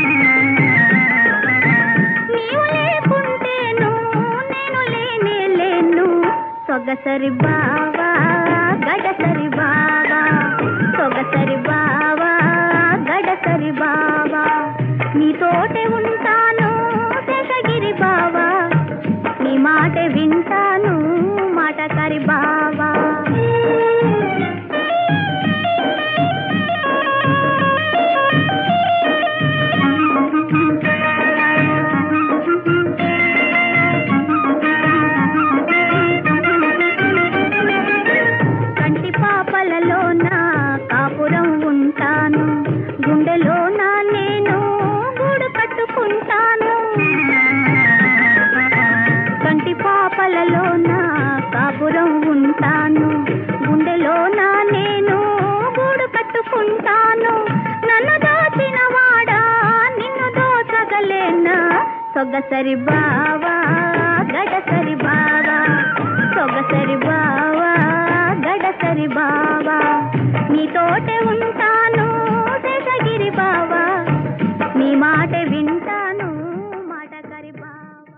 నీవు లేకుంటేను నేను లేనే లేను సొగసరి బావా గడసరి బావా సొగసరి బావా గడసరి బావా నీతోటే ఉంటాను శేషగిరి బావా నీ మాట వింటాను మాటకరి బావా కంటి పాపలలోన కాపురం ఉంటాను గుండెలోన నేను గూడు కట్టుకుంటాను కంటి పాపలలోన కాపురం ఉంటాను గుండెలోన నేను గూడు కట్టుకుంటాను నన్ను దోచిన వాడా నిన్ను దోచగలేనా సొగసరి బావా గడసరి బావా సొగసరి బావా గడసరి బావా నీతోటే ఉంటాను శేషగిరి బావా నీ మాట వింటాను మాటకరి బావా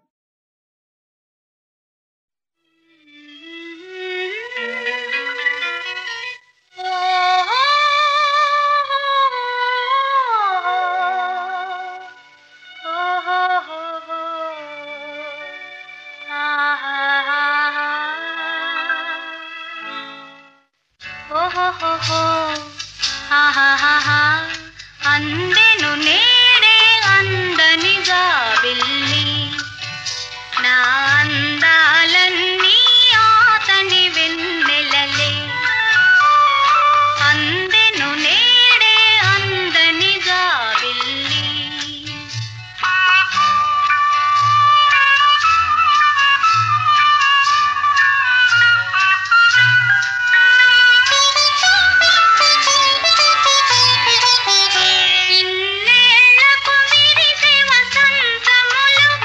అందెను నేడే అందనిగా వెళ్ళి నా అందాలన్నీ ఆతని వెన్నెలలే అందెను నేడే అందనిగా వెళ్ళి ఇన్నేళ్లకు విరిసే వసంతములు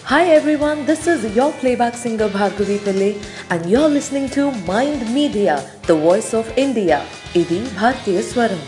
Hi everyone, this is your playback singer Bhargavi Pillai and you're listening to Mind Media, the voice of India. ఇది భారతీయ స్వరం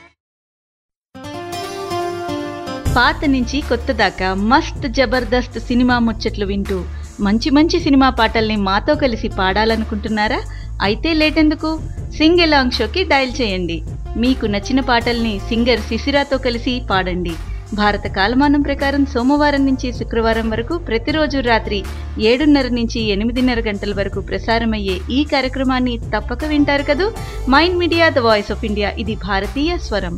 పాత నుంచి కొత్త దాకా మస్త్ జబర్దస్త్ సినిమా ముచ్చట్లు వింటూ మంచి మంచి సినిమా పాటల్ని మాతో కలిసి పాడాలనుకుంటున్నారా అయితే లేటెందుకు సింగ్ ఎలాంగ్ షోకి డయల్ చేయండి మీకు నచ్చిన పాటల్ని సింగర్ శిశిరాతో కలిసి పాడండి భారత కాలమానం ప్రకారం సోమవారం నుంచి శుక్రవారం వరకు ప్రతిరోజు రాత్రి ఏడున్నర నుంచి ఎనిమిదిన్నర గంటల వరకు ప్రసారమయ్యే ఈ కార్యక్రమాన్ని తప్పక వింటారు కదూ mind media the voice of India ఇది భారతీయ స్వరం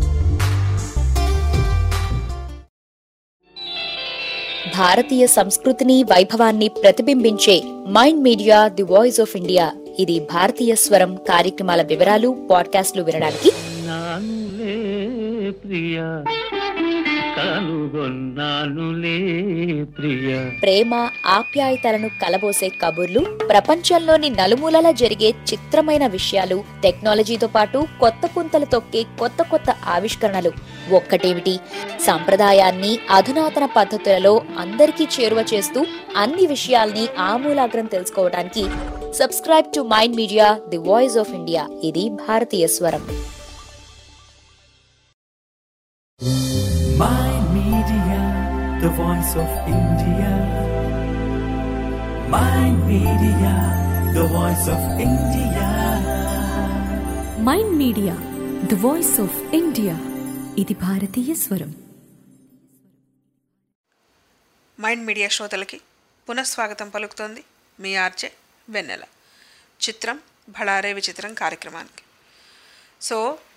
భారతీయ సంస్కృతిని వైభవాన్ని ప్రతిబింబించే mind media the voice of India ఇది భారతీయ స్వరం కార్యక్రమాల వివరాలు పాడ్కాస్ట్లు వినడానికి
నానులే ప్రియ కనుగొన్నానులే ప్రియ
ప్రేమ ఆప్యాయతలను కలబోసే కబుర్లు ప్రపంచంలోని నలుమూలలా జరిగే చిత్రమైన విషయాలు టెక్నాలజీతో పాటు కొత్త పుంతలు తొక్కే కొత్త కొత్త ఆవిష్కరణలు ఒక్కటేమిటి సంప్రదాయాన్ని అధునాతన పద్ధతులలో అందరికీ చేరువ చేస్తూ అన్ని విషయాల్ని ఆమూలాగ్రం తెలుసుకోవడానికి subscribe to mind media the voice of India ఇది భారతీయ స్వరం
Mind Media, the voice of India. Mind Media, the voice of India.
Mind media the voice of India ఇది భారతీయ స్వరం
మైండ్ మీడియా శ్రోతలకి పునఃస్వాగతం పలుకుతోంది మీ ఆర్జే వెన్నెల చిత్రం భళారే విచిత్రం కార్యక్రమానికి సో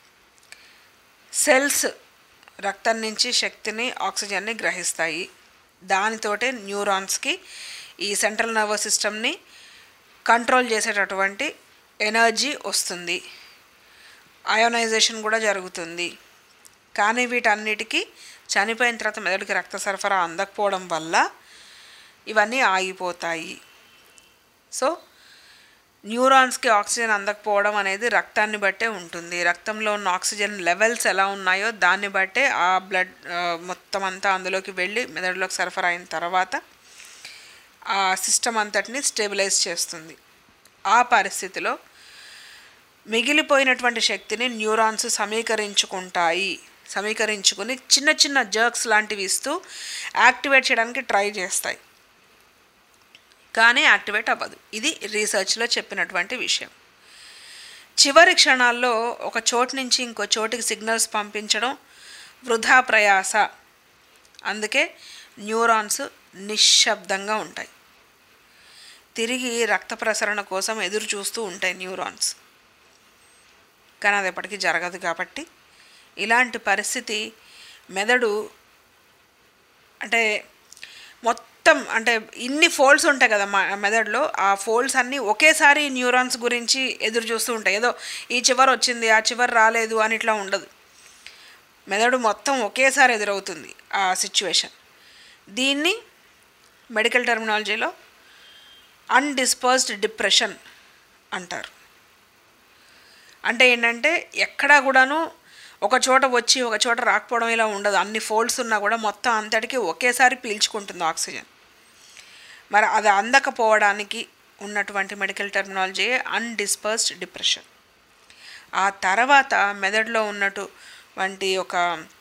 సెల్స్ రక్తం నుంచి శక్తిని ఆక్సిజన్ని గ్రహిస్తాయి దానితోటే న్యూరాన్స్కి ఈ సెంట్రల్ నర్వస్ సిస్టమ్ని కంట్రోల్ చేసేటటువంటి ఎనర్జీ వస్తుంది అయోనైజేషన్ కూడా జరుగుతుంది కానీ వీటన్నిటికీ చనిపోయిన తర్వాత మెదడుకి రక్త సరఫరా అందకపోవడం వల్ల ఇవన్నీ ఆగిపోతాయి సో న్యూరాన్స్కి ఆక్సిజన్ అందకపోవడం అనేది రక్తాన్ని బట్టే ఉంటుంది రక్తంలో ఉన్న ఆక్సిజన్ లెవెల్స్ ఎలా ఉన్నాయో దాన్ని బట్టే ఆ బ్లడ్ ఆ, మొత్తం అంతా అందులోకి వెళ్ళి మెదడులోకి సరఫరా అయిన తర్వాత ఆ సిస్టమ్ అంతటిని స్టెబిలైజ్ చేస్తుంది ఆ పరిస్థితిలో మిగిలిపోయినటువంటి శక్తిని న్యూరాన్స్ సమీకరించుకుంటాయి సమీకరించుకుని చిన్న చిన్న జర్క్స్ లాంటివి ఇస్తూ యాక్టివేట్ చేయడానికి ట్రై చేస్తాయి కానీ యాక్టివేట్ అవ్వదు ఇది రీసెర్చ్లో చెప్పినటువంటి విషయం చివరి క్షణాల్లో ఒక చోటు నుంచి ఇంకో చోటికి సిగ్నల్స్ పంపించడం వృధా ప్రయాస అందుకే న్యూరాన్స్ నిశ్శబ్దంగా ఉంటాయి తిరిగి రక్త ప్రసరణ కోసం ఎదురు చూస్తూ ఉంటాయి న్యూరాన్స్ కానీ అది ఎప్పటికీ జరగదు కాబట్టి ఇలాంటి పరిస్థితి మెదడు అంటే మొత్తం అంటే ఇన్ని ఫోల్డ్స్ ఉంటాయి కదా మా మెదడులో ఆ ఫోల్డ్స్ అన్నీ ఒకేసారి న్యూరాన్స్ గురించి ఎదురు చూస్తూ ఉంటాయి ఏదో ఈ చివరి వచ్చింది ఆ చివరి రాలేదు అని ఇట్లా ఉండదు మెదడు మొత్తం ఒకేసారి ఎదురవుతుంది ఆ సిచ్యువేషన్ దీన్ని మెడికల్ టెర్మినాలజీలో అన్డిస్పర్స్డ్ డిప్రెషన్ అంటారు అంటే ఏంటంటే ఎక్కడా కూడాను ఒక చోట వచ్చి ఒక చోట రాకపోవడం ఇలా ఉండదు అన్ని ఫోల్డ్స్ ఉన్నా కూడా మొత్తం అంతటికి ఒకేసారి పీల్చుకుంటుంది ఆక్సిజన్ మరి అది అందకపోవడానికి ఉన్నటువంటి మెడికల్ టెర్మినాలజీ అన్డిస్పర్స్డ్ డిప్రెషన్ ఆ తర్వాత మెదడులో ఉన్నటువంటి ఒక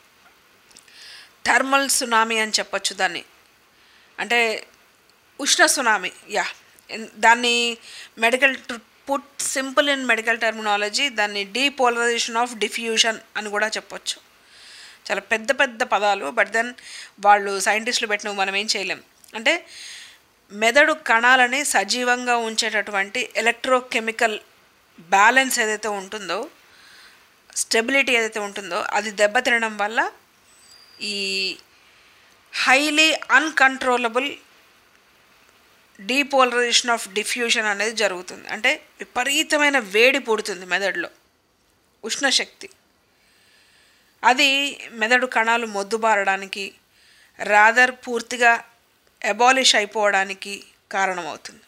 థర్మల్ సునామీ అని చెప్పొచ్చు దాన్ని అంటే ఉష్ణ సునామీ యా ఎన్- దాన్ని medical to put simple in medical terminology దాన్ని డీపోలరైజేషన్ ఆఫ్ డిఫ్యూషన్ అని కూడా చెప్పొచ్చు చాలా పెద్ద పెద్ద పదాలు బట్ దెన్ వాళ్ళు సైంటిస్టులు పెట్టినవి మనం ఏం చేయలేం అంటే మెదడు కణాలని సజీవంగా ఉంచేటటువంటి ఎలక్ట్రోకెమికల్ బ్యాలెన్స్ ఏదైతే ఉంటుందో స్టెబిలిటీ ఏదైతే ఉంటుందో అది దెబ్బతినడం వల్ల ఈ highly uncontrollable depolarization of diffusion అనేది జరుగుతుంది అంటే విపరీతమైన వేడి పుడుతుంది మెదడులో ఉష్ణశక్తి అది మెదడు కణాలు మొద్దుబారడానికి రాదర్ పూర్తిగా అబాలిష్ అయిపోవడానికి కారణమవుతుంది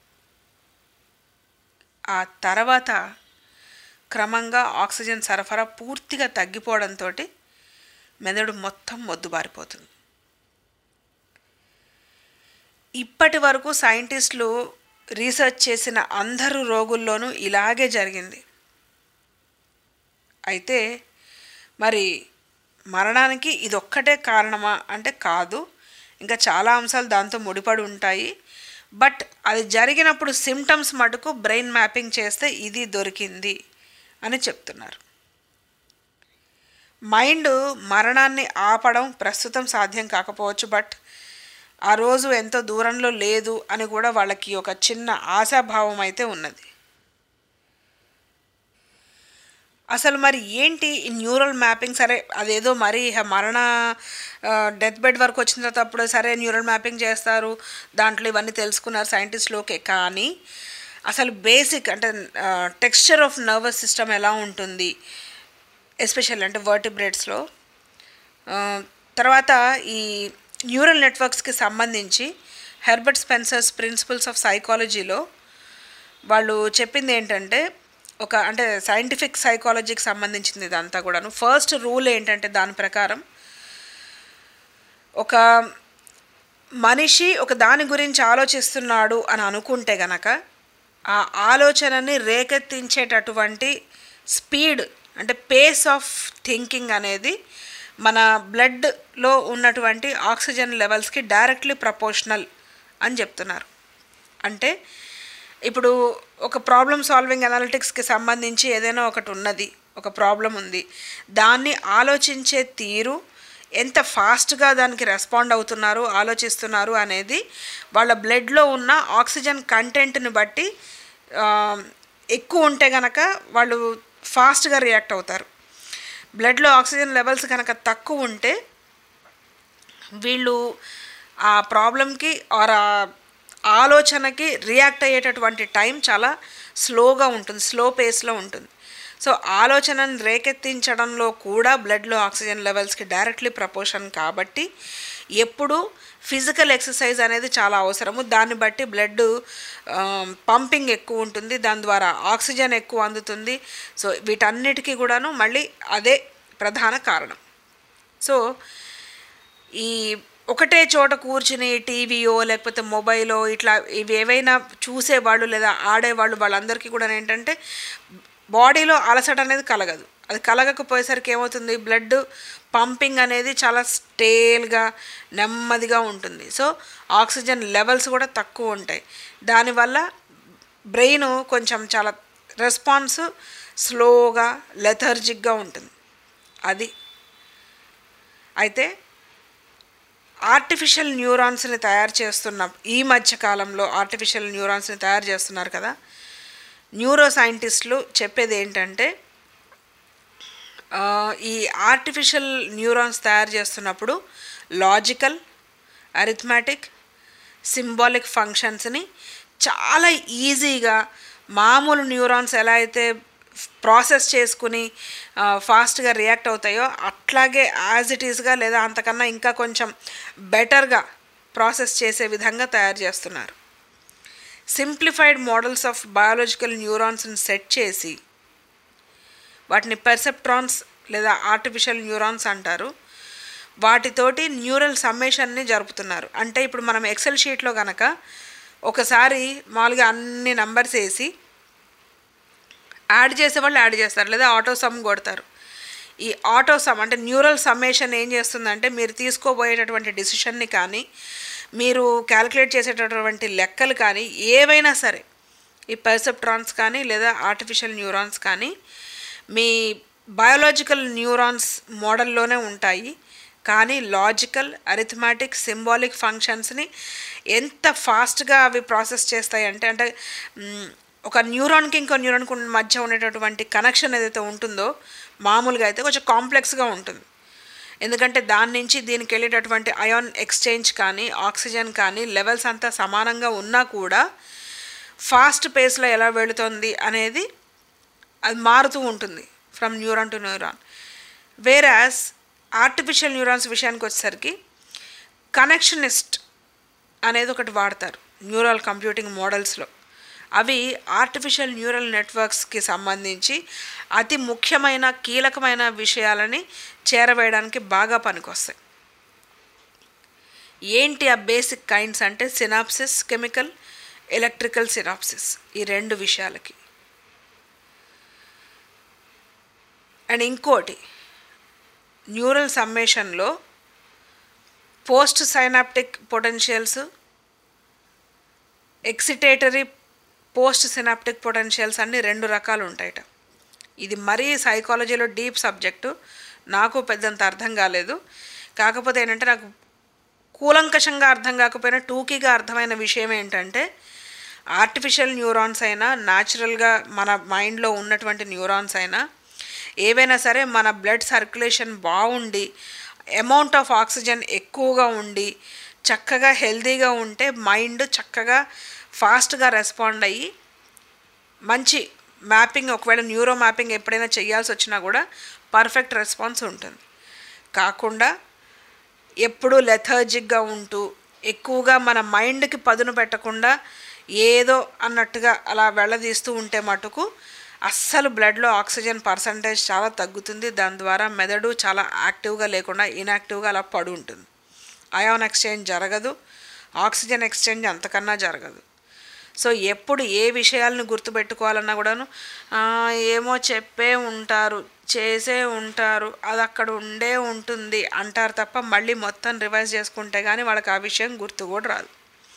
ఆ తర్వాత క్రమంగా ఆక్సిజన్ సరఫరా పూర్తిగా తగ్గిపోవడంతో మెదడు మొత్తం మొద్దుబారిపోతుంది ఇప్పటి వరకు సైంటిస్టులు రీసెర్చ్ చేసిన అందరు రోగుల్లోనూ ఇలాగే జరిగింది అయితే మరి మరణానికి ఇదొక్కటే కారణమా అంటే కాదు ఇంకా చాలా అంశాలు దాంతో ముడిపడి ఉంటాయి బట్ అది జరిగినప్పుడు సిమ్టమ్స్ మటుకు బ్రెయిన్ మ్యాపింగ్ చేస్తే ఇది దొరికింది అని చెప్తున్నారు మైండ్ మరణాన్ని ఆపడం ప్రస్తుతం సాధ్యం కాకపోవచ్చు బట్ ఆ రోజు ఎంతో దూరంలో లేదు అని కూడా వాళ్ళకి ఒక చిన్న ఆశాభావం అయితే ఉన్నది అసలు మరి ఏంటి ఈ న్యూరల్ మ్యాపింగ్ సరే అదేదో మరి హ- మరణ డెత్ బెడ్ వరకు వచ్చిన తర్వాత అప్పుడు సరే న్యూరల్ మ్యాపింగ్ చేస్తారు దాంట్లో ఇవన్నీ తెలుసుకున్నారు సైంటిస్టులు ఓకే కానీ అసలు బేసిక్ అంటే టెక్స్చర్ ఆఫ్ నర్వస్ సిస్టమ్ ఎలా ఉంటుంది ఎస్పెషల్ అంటే వర్టిబ్రేట్స్లో తర్వాత ఈ న్యూరల్ నెట్వర్క్స్కి సంబంధించి హెర్బర్ట్ స్పెన్సర్స్ ప్రిన్సిపల్స్ ఆఫ్ సైకాలజీలో వాళ్ళు చెప్పింది ఏంటంటే ఒక అంటే సైంటిఫిక్ సైకాలజీకి సంబంధించింది ఇదంతా కూడాను ఫస్ట్ రూల్ ఏంటంటే దాని ప్రకారం ఒక మనిషి ఒక దాని గురించి ఆలోచిస్తున్నాడు అని అనుకుంటే గనక ఆ ఆలోచనని రేకెత్తించేటటువంటి స్పీడ్ అంటే పేస్ ఆఫ్ థింకింగ్ అనేది మన బ్లడ్లో ఉన్నటువంటి ఆక్సిజన్ లెవెల్స్కి డైరెక్ట్లీ ప్రపోర్షనల్ అని చెప్తున్నారు అంటే ఇప్పుడు ఒక ప్రాబ్లమ్ సాల్వింగ్ అనాలిటిక్స్కి సంబంధించి ఏదైనా ఒకటి ఉన్నది ఒక ప్రాబ్లం ఉంది దాన్ని ఆలోచించే తీరు ఎంత ఫాస్ట్గా దానికి రెస్పాండ్ అవుతున్నారు ఆలోచిస్తున్నారు అనేది వాళ్ళ బ్లడ్లో ఉన్న ఆక్సిజన్ కంటెంట్ని బట్టి ఆ, ఎక్కువ ఉంటే గనక వాళ్ళు ఫాస్ట్గా రియాక్ట్ అవుతారు బ్లడ్లో ఆక్సిజన్ లెవెల్స్ కనుక తక్కువ ఉంటే వీళ్ళు ఆ ప్రాబ్లంకి ఆర్ ఆ ఆలోచనకి రియాక్ట్ అయ్యేటటువంటి టైం చాలా స్లోగా ఉంటుంది స్లో పేస్లో ఉంటుంది సో ఆలోచనను రేకెత్తించడంలో కూడా బ్లడ్లో ఆక్సిజన్ లెవెల్స్కి డైరెక్ట్లీ ప్రపోర్షన్ కాబట్టి ఎప్పుడు ఫిజికల్ ఎక్సర్సైజ్ అనేది చాలా అవసరము దాన్ని బట్టి బ్లడ్ పంపింగ్ ఎక్కువ ఉంటుంది దాని ద్వారా ఆక్సిజన్ ఎక్కువ అందుతుంది సో వీటన్నిటికీ కూడాను మళ్ళీ అదే ప్రధాన కారణం సో ఈ ఒకటే చోట కూర్చుని టీవీయో లేకపోతే మొబైలో ఇట్లా ఇవి ఏవైనా చూసేవాళ్ళు లేదా ఆడేవాళ్ళు వాళ్ళందరికీ కూడా ఏంటంటే బాడీలో అలసట అనేది కలగదు అది కలగకపోయేసరికి ఏమవుతుంది బ్లడ్ పంపింగ్ అనేది చాలా స్టేల్గా నెమ్మదిగా ఉంటుంది సో ఆక్సిజన్ లెవెల్స్ కూడా తక్కువ ఉంటాయి దానివల్ల బ్రెయిన్ కొంచెం చాలా రెస్పాన్స్ స్లోగా లెథర్జిక్గా ఉంటుంది అది అయితే ఆర్టిఫిషియల్ న్యూరాన్స్ని తయారు చేస్తున్న ఈ మధ్య కాలంలో ఆర్టిఫిషియల్ న్యూరాన్స్ని తయారు చేస్తున్నారు కదా న్యూరో సైంటిస్టులు చెప్పేది ఏంటంటే ఆ, ఈ ఆర్టిఫిషియల్ న్యూరాన్స్ తయారు చేస్తున్నప్పుడు లాజికల్ అరిథమెటిక్ సింబాలిక్ ఫంక్షన్స్ని చాలా ఈజీగా మామూలు న్యూరాన్స్ ఎలా అయితే ప్రాసెస్ చేసుకుని ఫాస్ట్గా రియాక్ట్ అవుతాయో అట్లాగే యాజ్ ఇట్ ఈస్గా లేదా అంతకన్నా ఇంకా కొంచెం బెటర్గా ప్రాసెస్ చేసే విధంగా తయారు చేస్తున్నారు సింప్లిఫైడ్ మోడల్స్ ఆఫ్ బయాలజికల్ న్యూరాన్స్ని సెట్ చేసి వాటిని పెర్సెప్ట్రాన్స్ లేదా ఆర్టిఫిషియల్ న్యూరాన్స్ అంటారు వాటితోటి న్యూరల్ సమ్మేషన్ని జరుపుతున్నారు అంటే ఇప్పుడు మనం ఎక్సెల్ షీట్లో కనుక ఒకసారి మామూలుగా అన్ని నంబర్స్ వేసి యాడ్ చేసే వాళ్ళు యాడ్ చేస్తారు లేదా ఆటో సమ్ కొడతారు ఈ ఆటో సమ్ అంటే న్యూరల్ సమ్మేషన్ ఏం చేస్తుందంటే మీరు తీసుకోబోయేటటువంటి డిసిషన్ని కానీ మీరు క్యాలిక్యులేట్ చేసేటటువంటి లెక్కలు కానీ ఏవైనా సరే ఈ పర్సెప్ట్రాన్స్ కానీ లేదా ఆర్టిఫిషియల్ న్యూరాన్స్ కానీ మీ బయోలాజికల్ న్యూరాన్స్ మోడల్లోనే ఉంటాయి కానీ లాజికల్ అరిథమాటిక్ సింబాలిక్ ఫంక్షన్స్ని ఎంత ఫాస్ట్గా అవి ప్రాసెస్ చేస్తాయి అంటే అంటే మ్, ఒక న్యూరాన్కి ఇంకో న్యూరాన్కి మధ్య ఉండేటటువంటి కనెక్షన్ ఏదైతే ఉంటుందో మామూలుగా అయితే కొంచెం కాంప్లెక్స్గా ఉంటుంది ఎందుకంటే దాని నుంచి దీనికి వెళ్ళేటటువంటి అయాన్ ఎక్స్చేంజ్ కానీ ఆక్సిజన్ కానీ లెవెల్స్ అంతా సమానంగా ఉన్నా కూడా ఫాస్ట్ పేస్లో ఎలా వెళుతుంది అనేది అది మారుతూ ఉంటుంది from neuron to neuron whereas artificial neurons విషయానికి వచ్చేసరికి కనెక్షనిస్ట్ అనేది ఒకటి వాడతారు న్యూరల్ కంప్యూటింగ్ మోడల్స్లో అవి ఆర్టిఫిషియల్ న్యూరల్ నెట్వర్క్స్కి సంబంధించి అతి ముఖ్యమైన కీలకమైన విషయాలని చేరవేయడానికి బాగా పనికొస్తాయి ఏంటి ఆ బేసిక్ కైండ్స్ అంటే సినాప్సిస్ కెమికల్ ఎలక్ట్రికల్ సినాప్సిస్ ఈ రెండు విషయాలకి అండ్ ఇంకోటి న్యూరల్ సమ్మేషన్లో post synaptic potentials excitatory post synaptic potentials అన్ని రెండు రకాలు ఉంటాయట ఇది మరీ సైకాలజీలో డీప్ సబ్జెక్టు నాకు పెద్దంత అర్థం కాలేదు కాకపోతే ఏంటంటే నాకు కూలంకషంగా అర్థం కాకపోయినా టూకీగా అర్థమైన విషయం ఏంటంటే ఆర్టిఫిషియల్ న్యూరాన్స్ అయినా న్యాచురల్గా మన మైండ్లో ఉన్నటువంటి న్యూరాన్స్ అయినా ఏవైనా సరే మన బ్లడ్ సర్క్యులేషన్ బాగుండి అమౌంట్ ఆఫ్ ఆక్సిజన్ ఎక్కువగా ఉండి చక్కగా హెల్తీగా ఉంటే మైండ్ చక్కగా ఫాస్ట్గా రెస్పాండ్ అయ్యి మంచి మ్యాపింగ్ ఒకవేళ న్యూరో మ్యాపింగ్ ఎప్పుడైనా చేయాల్సి వచ్చినా కూడా పర్ఫెక్ట్ రెస్పాన్స్ ఉంటుంది కాకుండా ఎప్పుడూ లెథర్జిక్గా ఉంటూ ఎక్కువగా మన మైండ్కి పదును పెట్టకుండా ఏదో అన్నట్టుగా అలా వెళ్ళదీస్తూ ఉంటే మటుకు అస్సలు బ్లడ్లో ఆక్సిజన్ పర్సంటేజ్ చాలా తగ్గుతుంది దాని ద్వారా మెదడు చాలా యాక్టివ్గా లేకుండా ఇన్యాక్టివ్గా అలా పడి ఉంటుంది అయాన్ ఎక్స్చేంజ్ జరగదు ఆక్సిజన్ ఎక్స్చేంజ్ అంతకన్నా జరగదు సో ఎప్పుడు ఏ విషయాలను గుర్తుపెట్టుకోవాలన్నా కూడాను "ఆ, ఏమో చెప్పే ఉంటారు చేసే ఉంటారు అది అక్కడ ఉండే ఉంటుంది అంటారు తప్ప మళ్ళీ మొత్తం రివైజ్ చేసుకుంటే కానీ వాళ్ళకి ఆ విషయం గుర్తు కూడా రాదు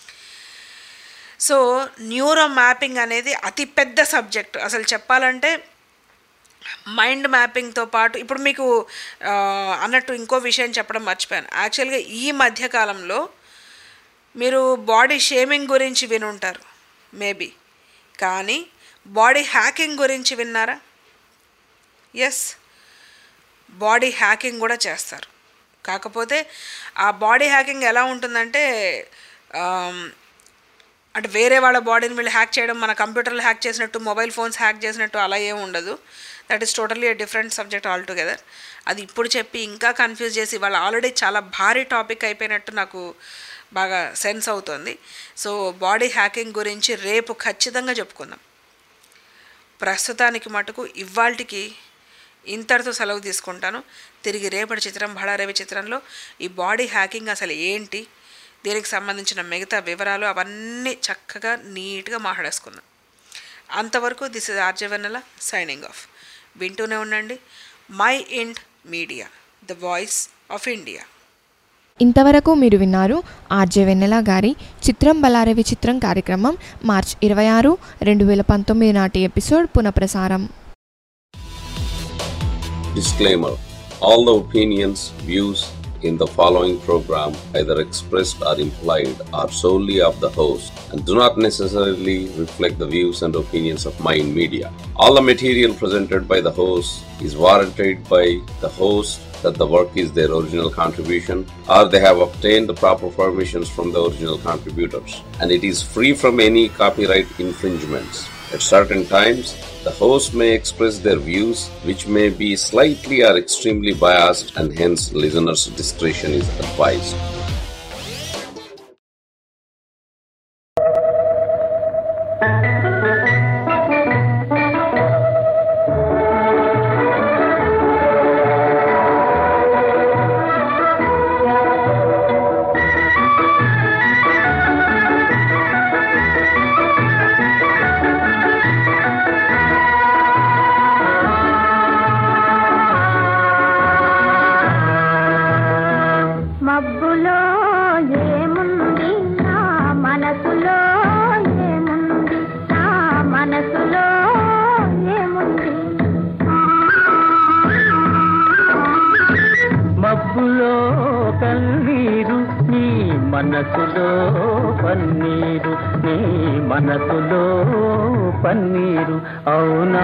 సో న్యూరో మ్యాపింగ్ అనేది అతి పెద్ద సబ్జెక్ట్ అసలు చెప్పాలంటే మైండ్ మ్యాపింగ్తో పాటు ఇప్పుడు మీకు ఆ, అన్నట్టు ఇంకో విషయం చెప్పడం మర్చిపోయాను యాక్చువల్గా ఈ మధ్యకాలంలో మీరు బాడీ షేమింగ్ గురించి వినుంటారు మేబీ కానీ బాడీ హ్యాకింగ్ గురించి విన్నారా ఎస్ బాడీ హ్యాకింగ్ కూడా చేస్తారు కాకపోతే ఆ బాడీ హ్యాకింగ్ ఎలా ఉంటుందంటే ఆమ్, అంటే వేరే వాళ్ళ బాడీని వీళ్ళు హ్యాక్ చేయడం మన కంప్యూటర్లు హ్యాక్ చేసినట్టు మొబైల్ ఫోన్స్ హ్యాక్ చేసినట్టు అలా ఏం ఉండదు that is totally a different subject altogether అది ఇప్పుడు చెప్పి ఇంకా కన్ఫ్యూజ్ చేసి వాళ్ళు ఆల్రెడీ చాలా భారీ టాపిక్ అయిపోయినట్టు నాకు బాగా సెన్స్ అవుతుంది సో బాడీ హ్యాకింగ్ గురించి రేపు ఖచ్చితంగా చెప్పుకుందాం ప్రస్తుతానికి మటుకు ఇవాల్టికి ఇంతటితో సెలవు తీసుకుంటాను తిరిగి రేపటి చిత్రం బళారవి చిత్రంలో ఈ బాడీ హ్యాకింగ్ అసలు ఏంటి దీనికి సంబంధించిన మిగతా వివరాలు అవన్నీ చక్కగా నీట్గా మాట్లాడేసుకుందాం అంతవరకు this is RJ Vennela signing off వింటూనే ఉండండి mind media the voice of India
ఇంతవరకు మీరు విన్నారు ఆర్జే వెన్నెల గారి చిత్రం బలారవి చిత్రం కార్యక్రమం మార్చ్ ఇరవై ఆరు రెండు వేల పంతొమ్మిది నాటి ఎపిసోడ్ పునఃప్రసారం
Disclaimer All the opinions, views in the following program, either expressed or implied, are solely of the host and do not necessarily reflect the views and opinions of Mind Media. All the material presented by the host is warranted by the host that the work is their original contribution or they have obtained the proper permissions from the original contributors and it is free from any copyright infringements. At certain times, the host may express their views, which may be slightly or extremely biased, and hence listeners' discretion is advised.
మబ్బులో ఏముంది నా మనసులో ఏముంది నా మనసులో ఏముంది
మబ్బులో కన్నీరు నీ మనసులో పన్నీరు నీ మనసులో పన్నీరు అవునా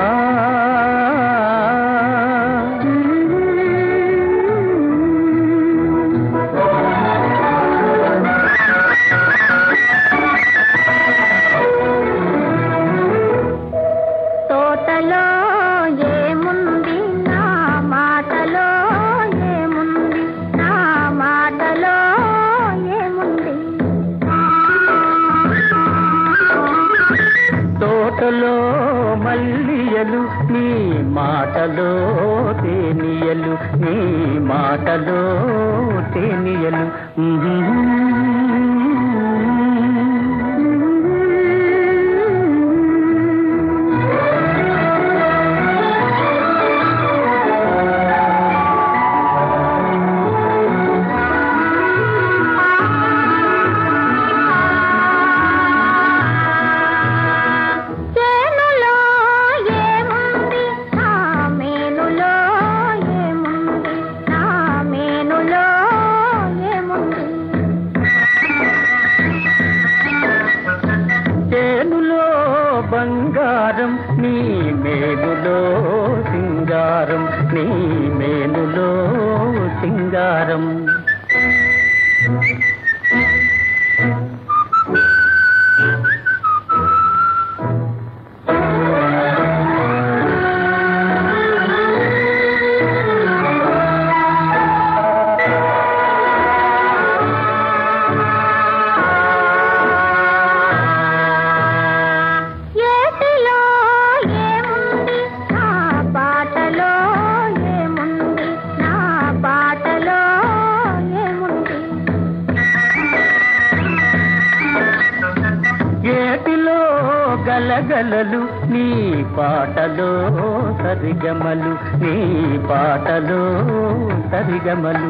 తోటలో ఏముంది నా మాటలో ఏముంది నా మాటలో ఏముంది
తోటలో మల్లియలు నీ మాటలో తేనియలు నీ మాటలో తేనియలు
చేనులో ఏముంది నా మేనులో ఏముంది నా మేనులో ఏముంది
చేనులో బంగారం నీ మేలులో సింగారం నీ మేలులో సింగారం
ఏటిలో ఏముంది నా బాటలో ఏముంది నా బాటలో ఏముంది
ఏటిలో గలగలలు నీ పాటలో సరిగమలు నీ పాటలో సరిగమలు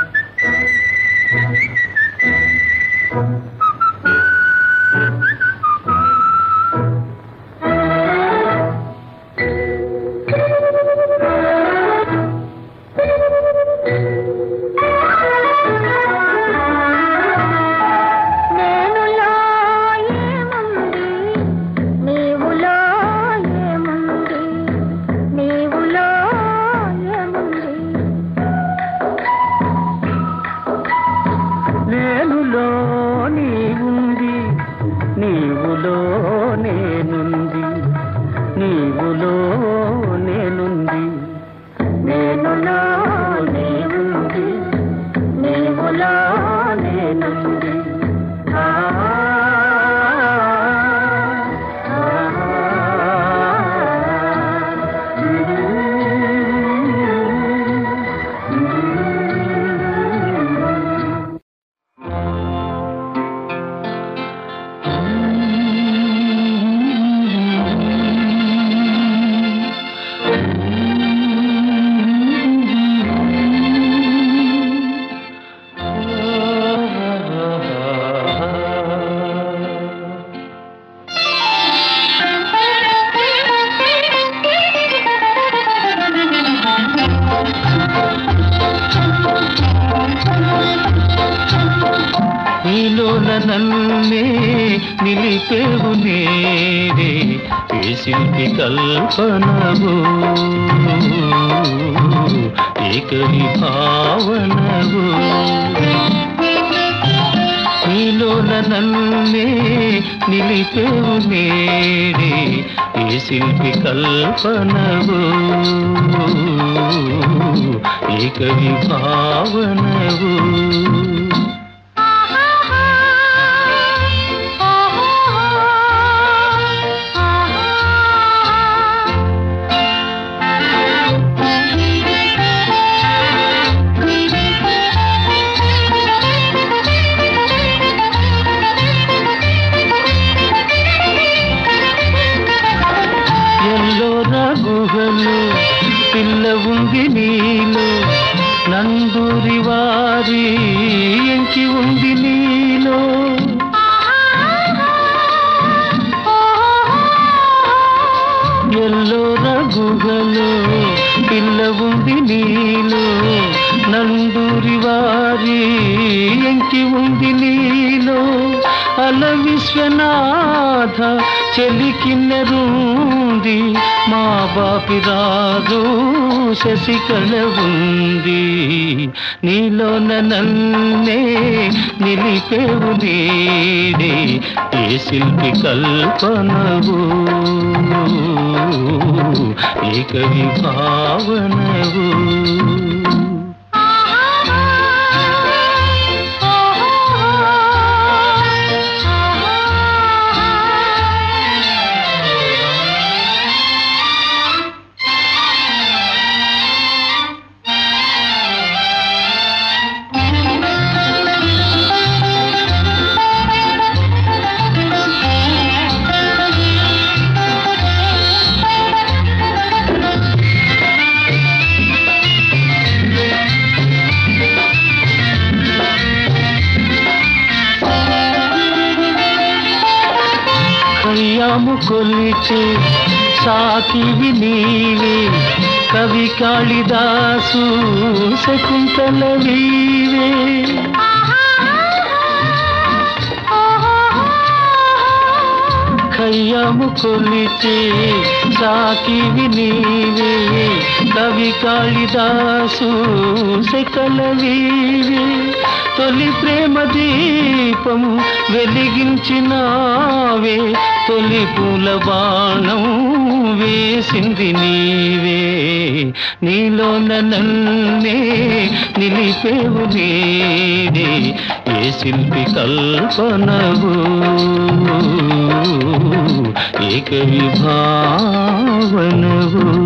నేనులో ఏముంది నీవులో ఏముంది నీవులో ఏముంది
నేనులో నీవుంది నీవులో నేనుంది నీవులో నేనుంది నేనులో నీవుంది నీవులో నేనుంది ఆ నీలోన నన్నే నిలిపేవు నేరే ఏ శిల్పి కల్పనవు ఏకరి భావనవు నీలోన నన్నే నిలిపేవు నేరే ఏ శిల్పి కల్పనవు ఏకరి భావనవు ఎల్లో రఘుగలు పిల్ల ఉంది నీలో నందూరి వారి ఎంకి ఉంది నీలో ఎల్లో రఘుగలు పిల్ల ఉంది నీలో నందూరి వారి ఎంకి ఉంది నీలో అల విశ్వనాథ చెలికిన్నెరుంది మా బాపి రాదు శశికళ ఉంది నీలోన నన్నే నిలిపేవు నీడే ఏ శిల్పి కల్పనవు ఏ కవి భావనవు
ఆ
కయ్యాము కొలిచే సాకివి నీవే కవి కాళిదాసు శకుంతల వీవే కయ్యాము కొలిచే సాకివి నీవే కవి కాళిదాసు శకల వీవే తొలి ప్రేమ దీపము వెలిగించినావే తొలి పూల బాణం వేసింది నీవే నీలోన నన్నే నిలిపేవు నీడే ఏ శిల్పి కల్పనవు ఏక విభావనవు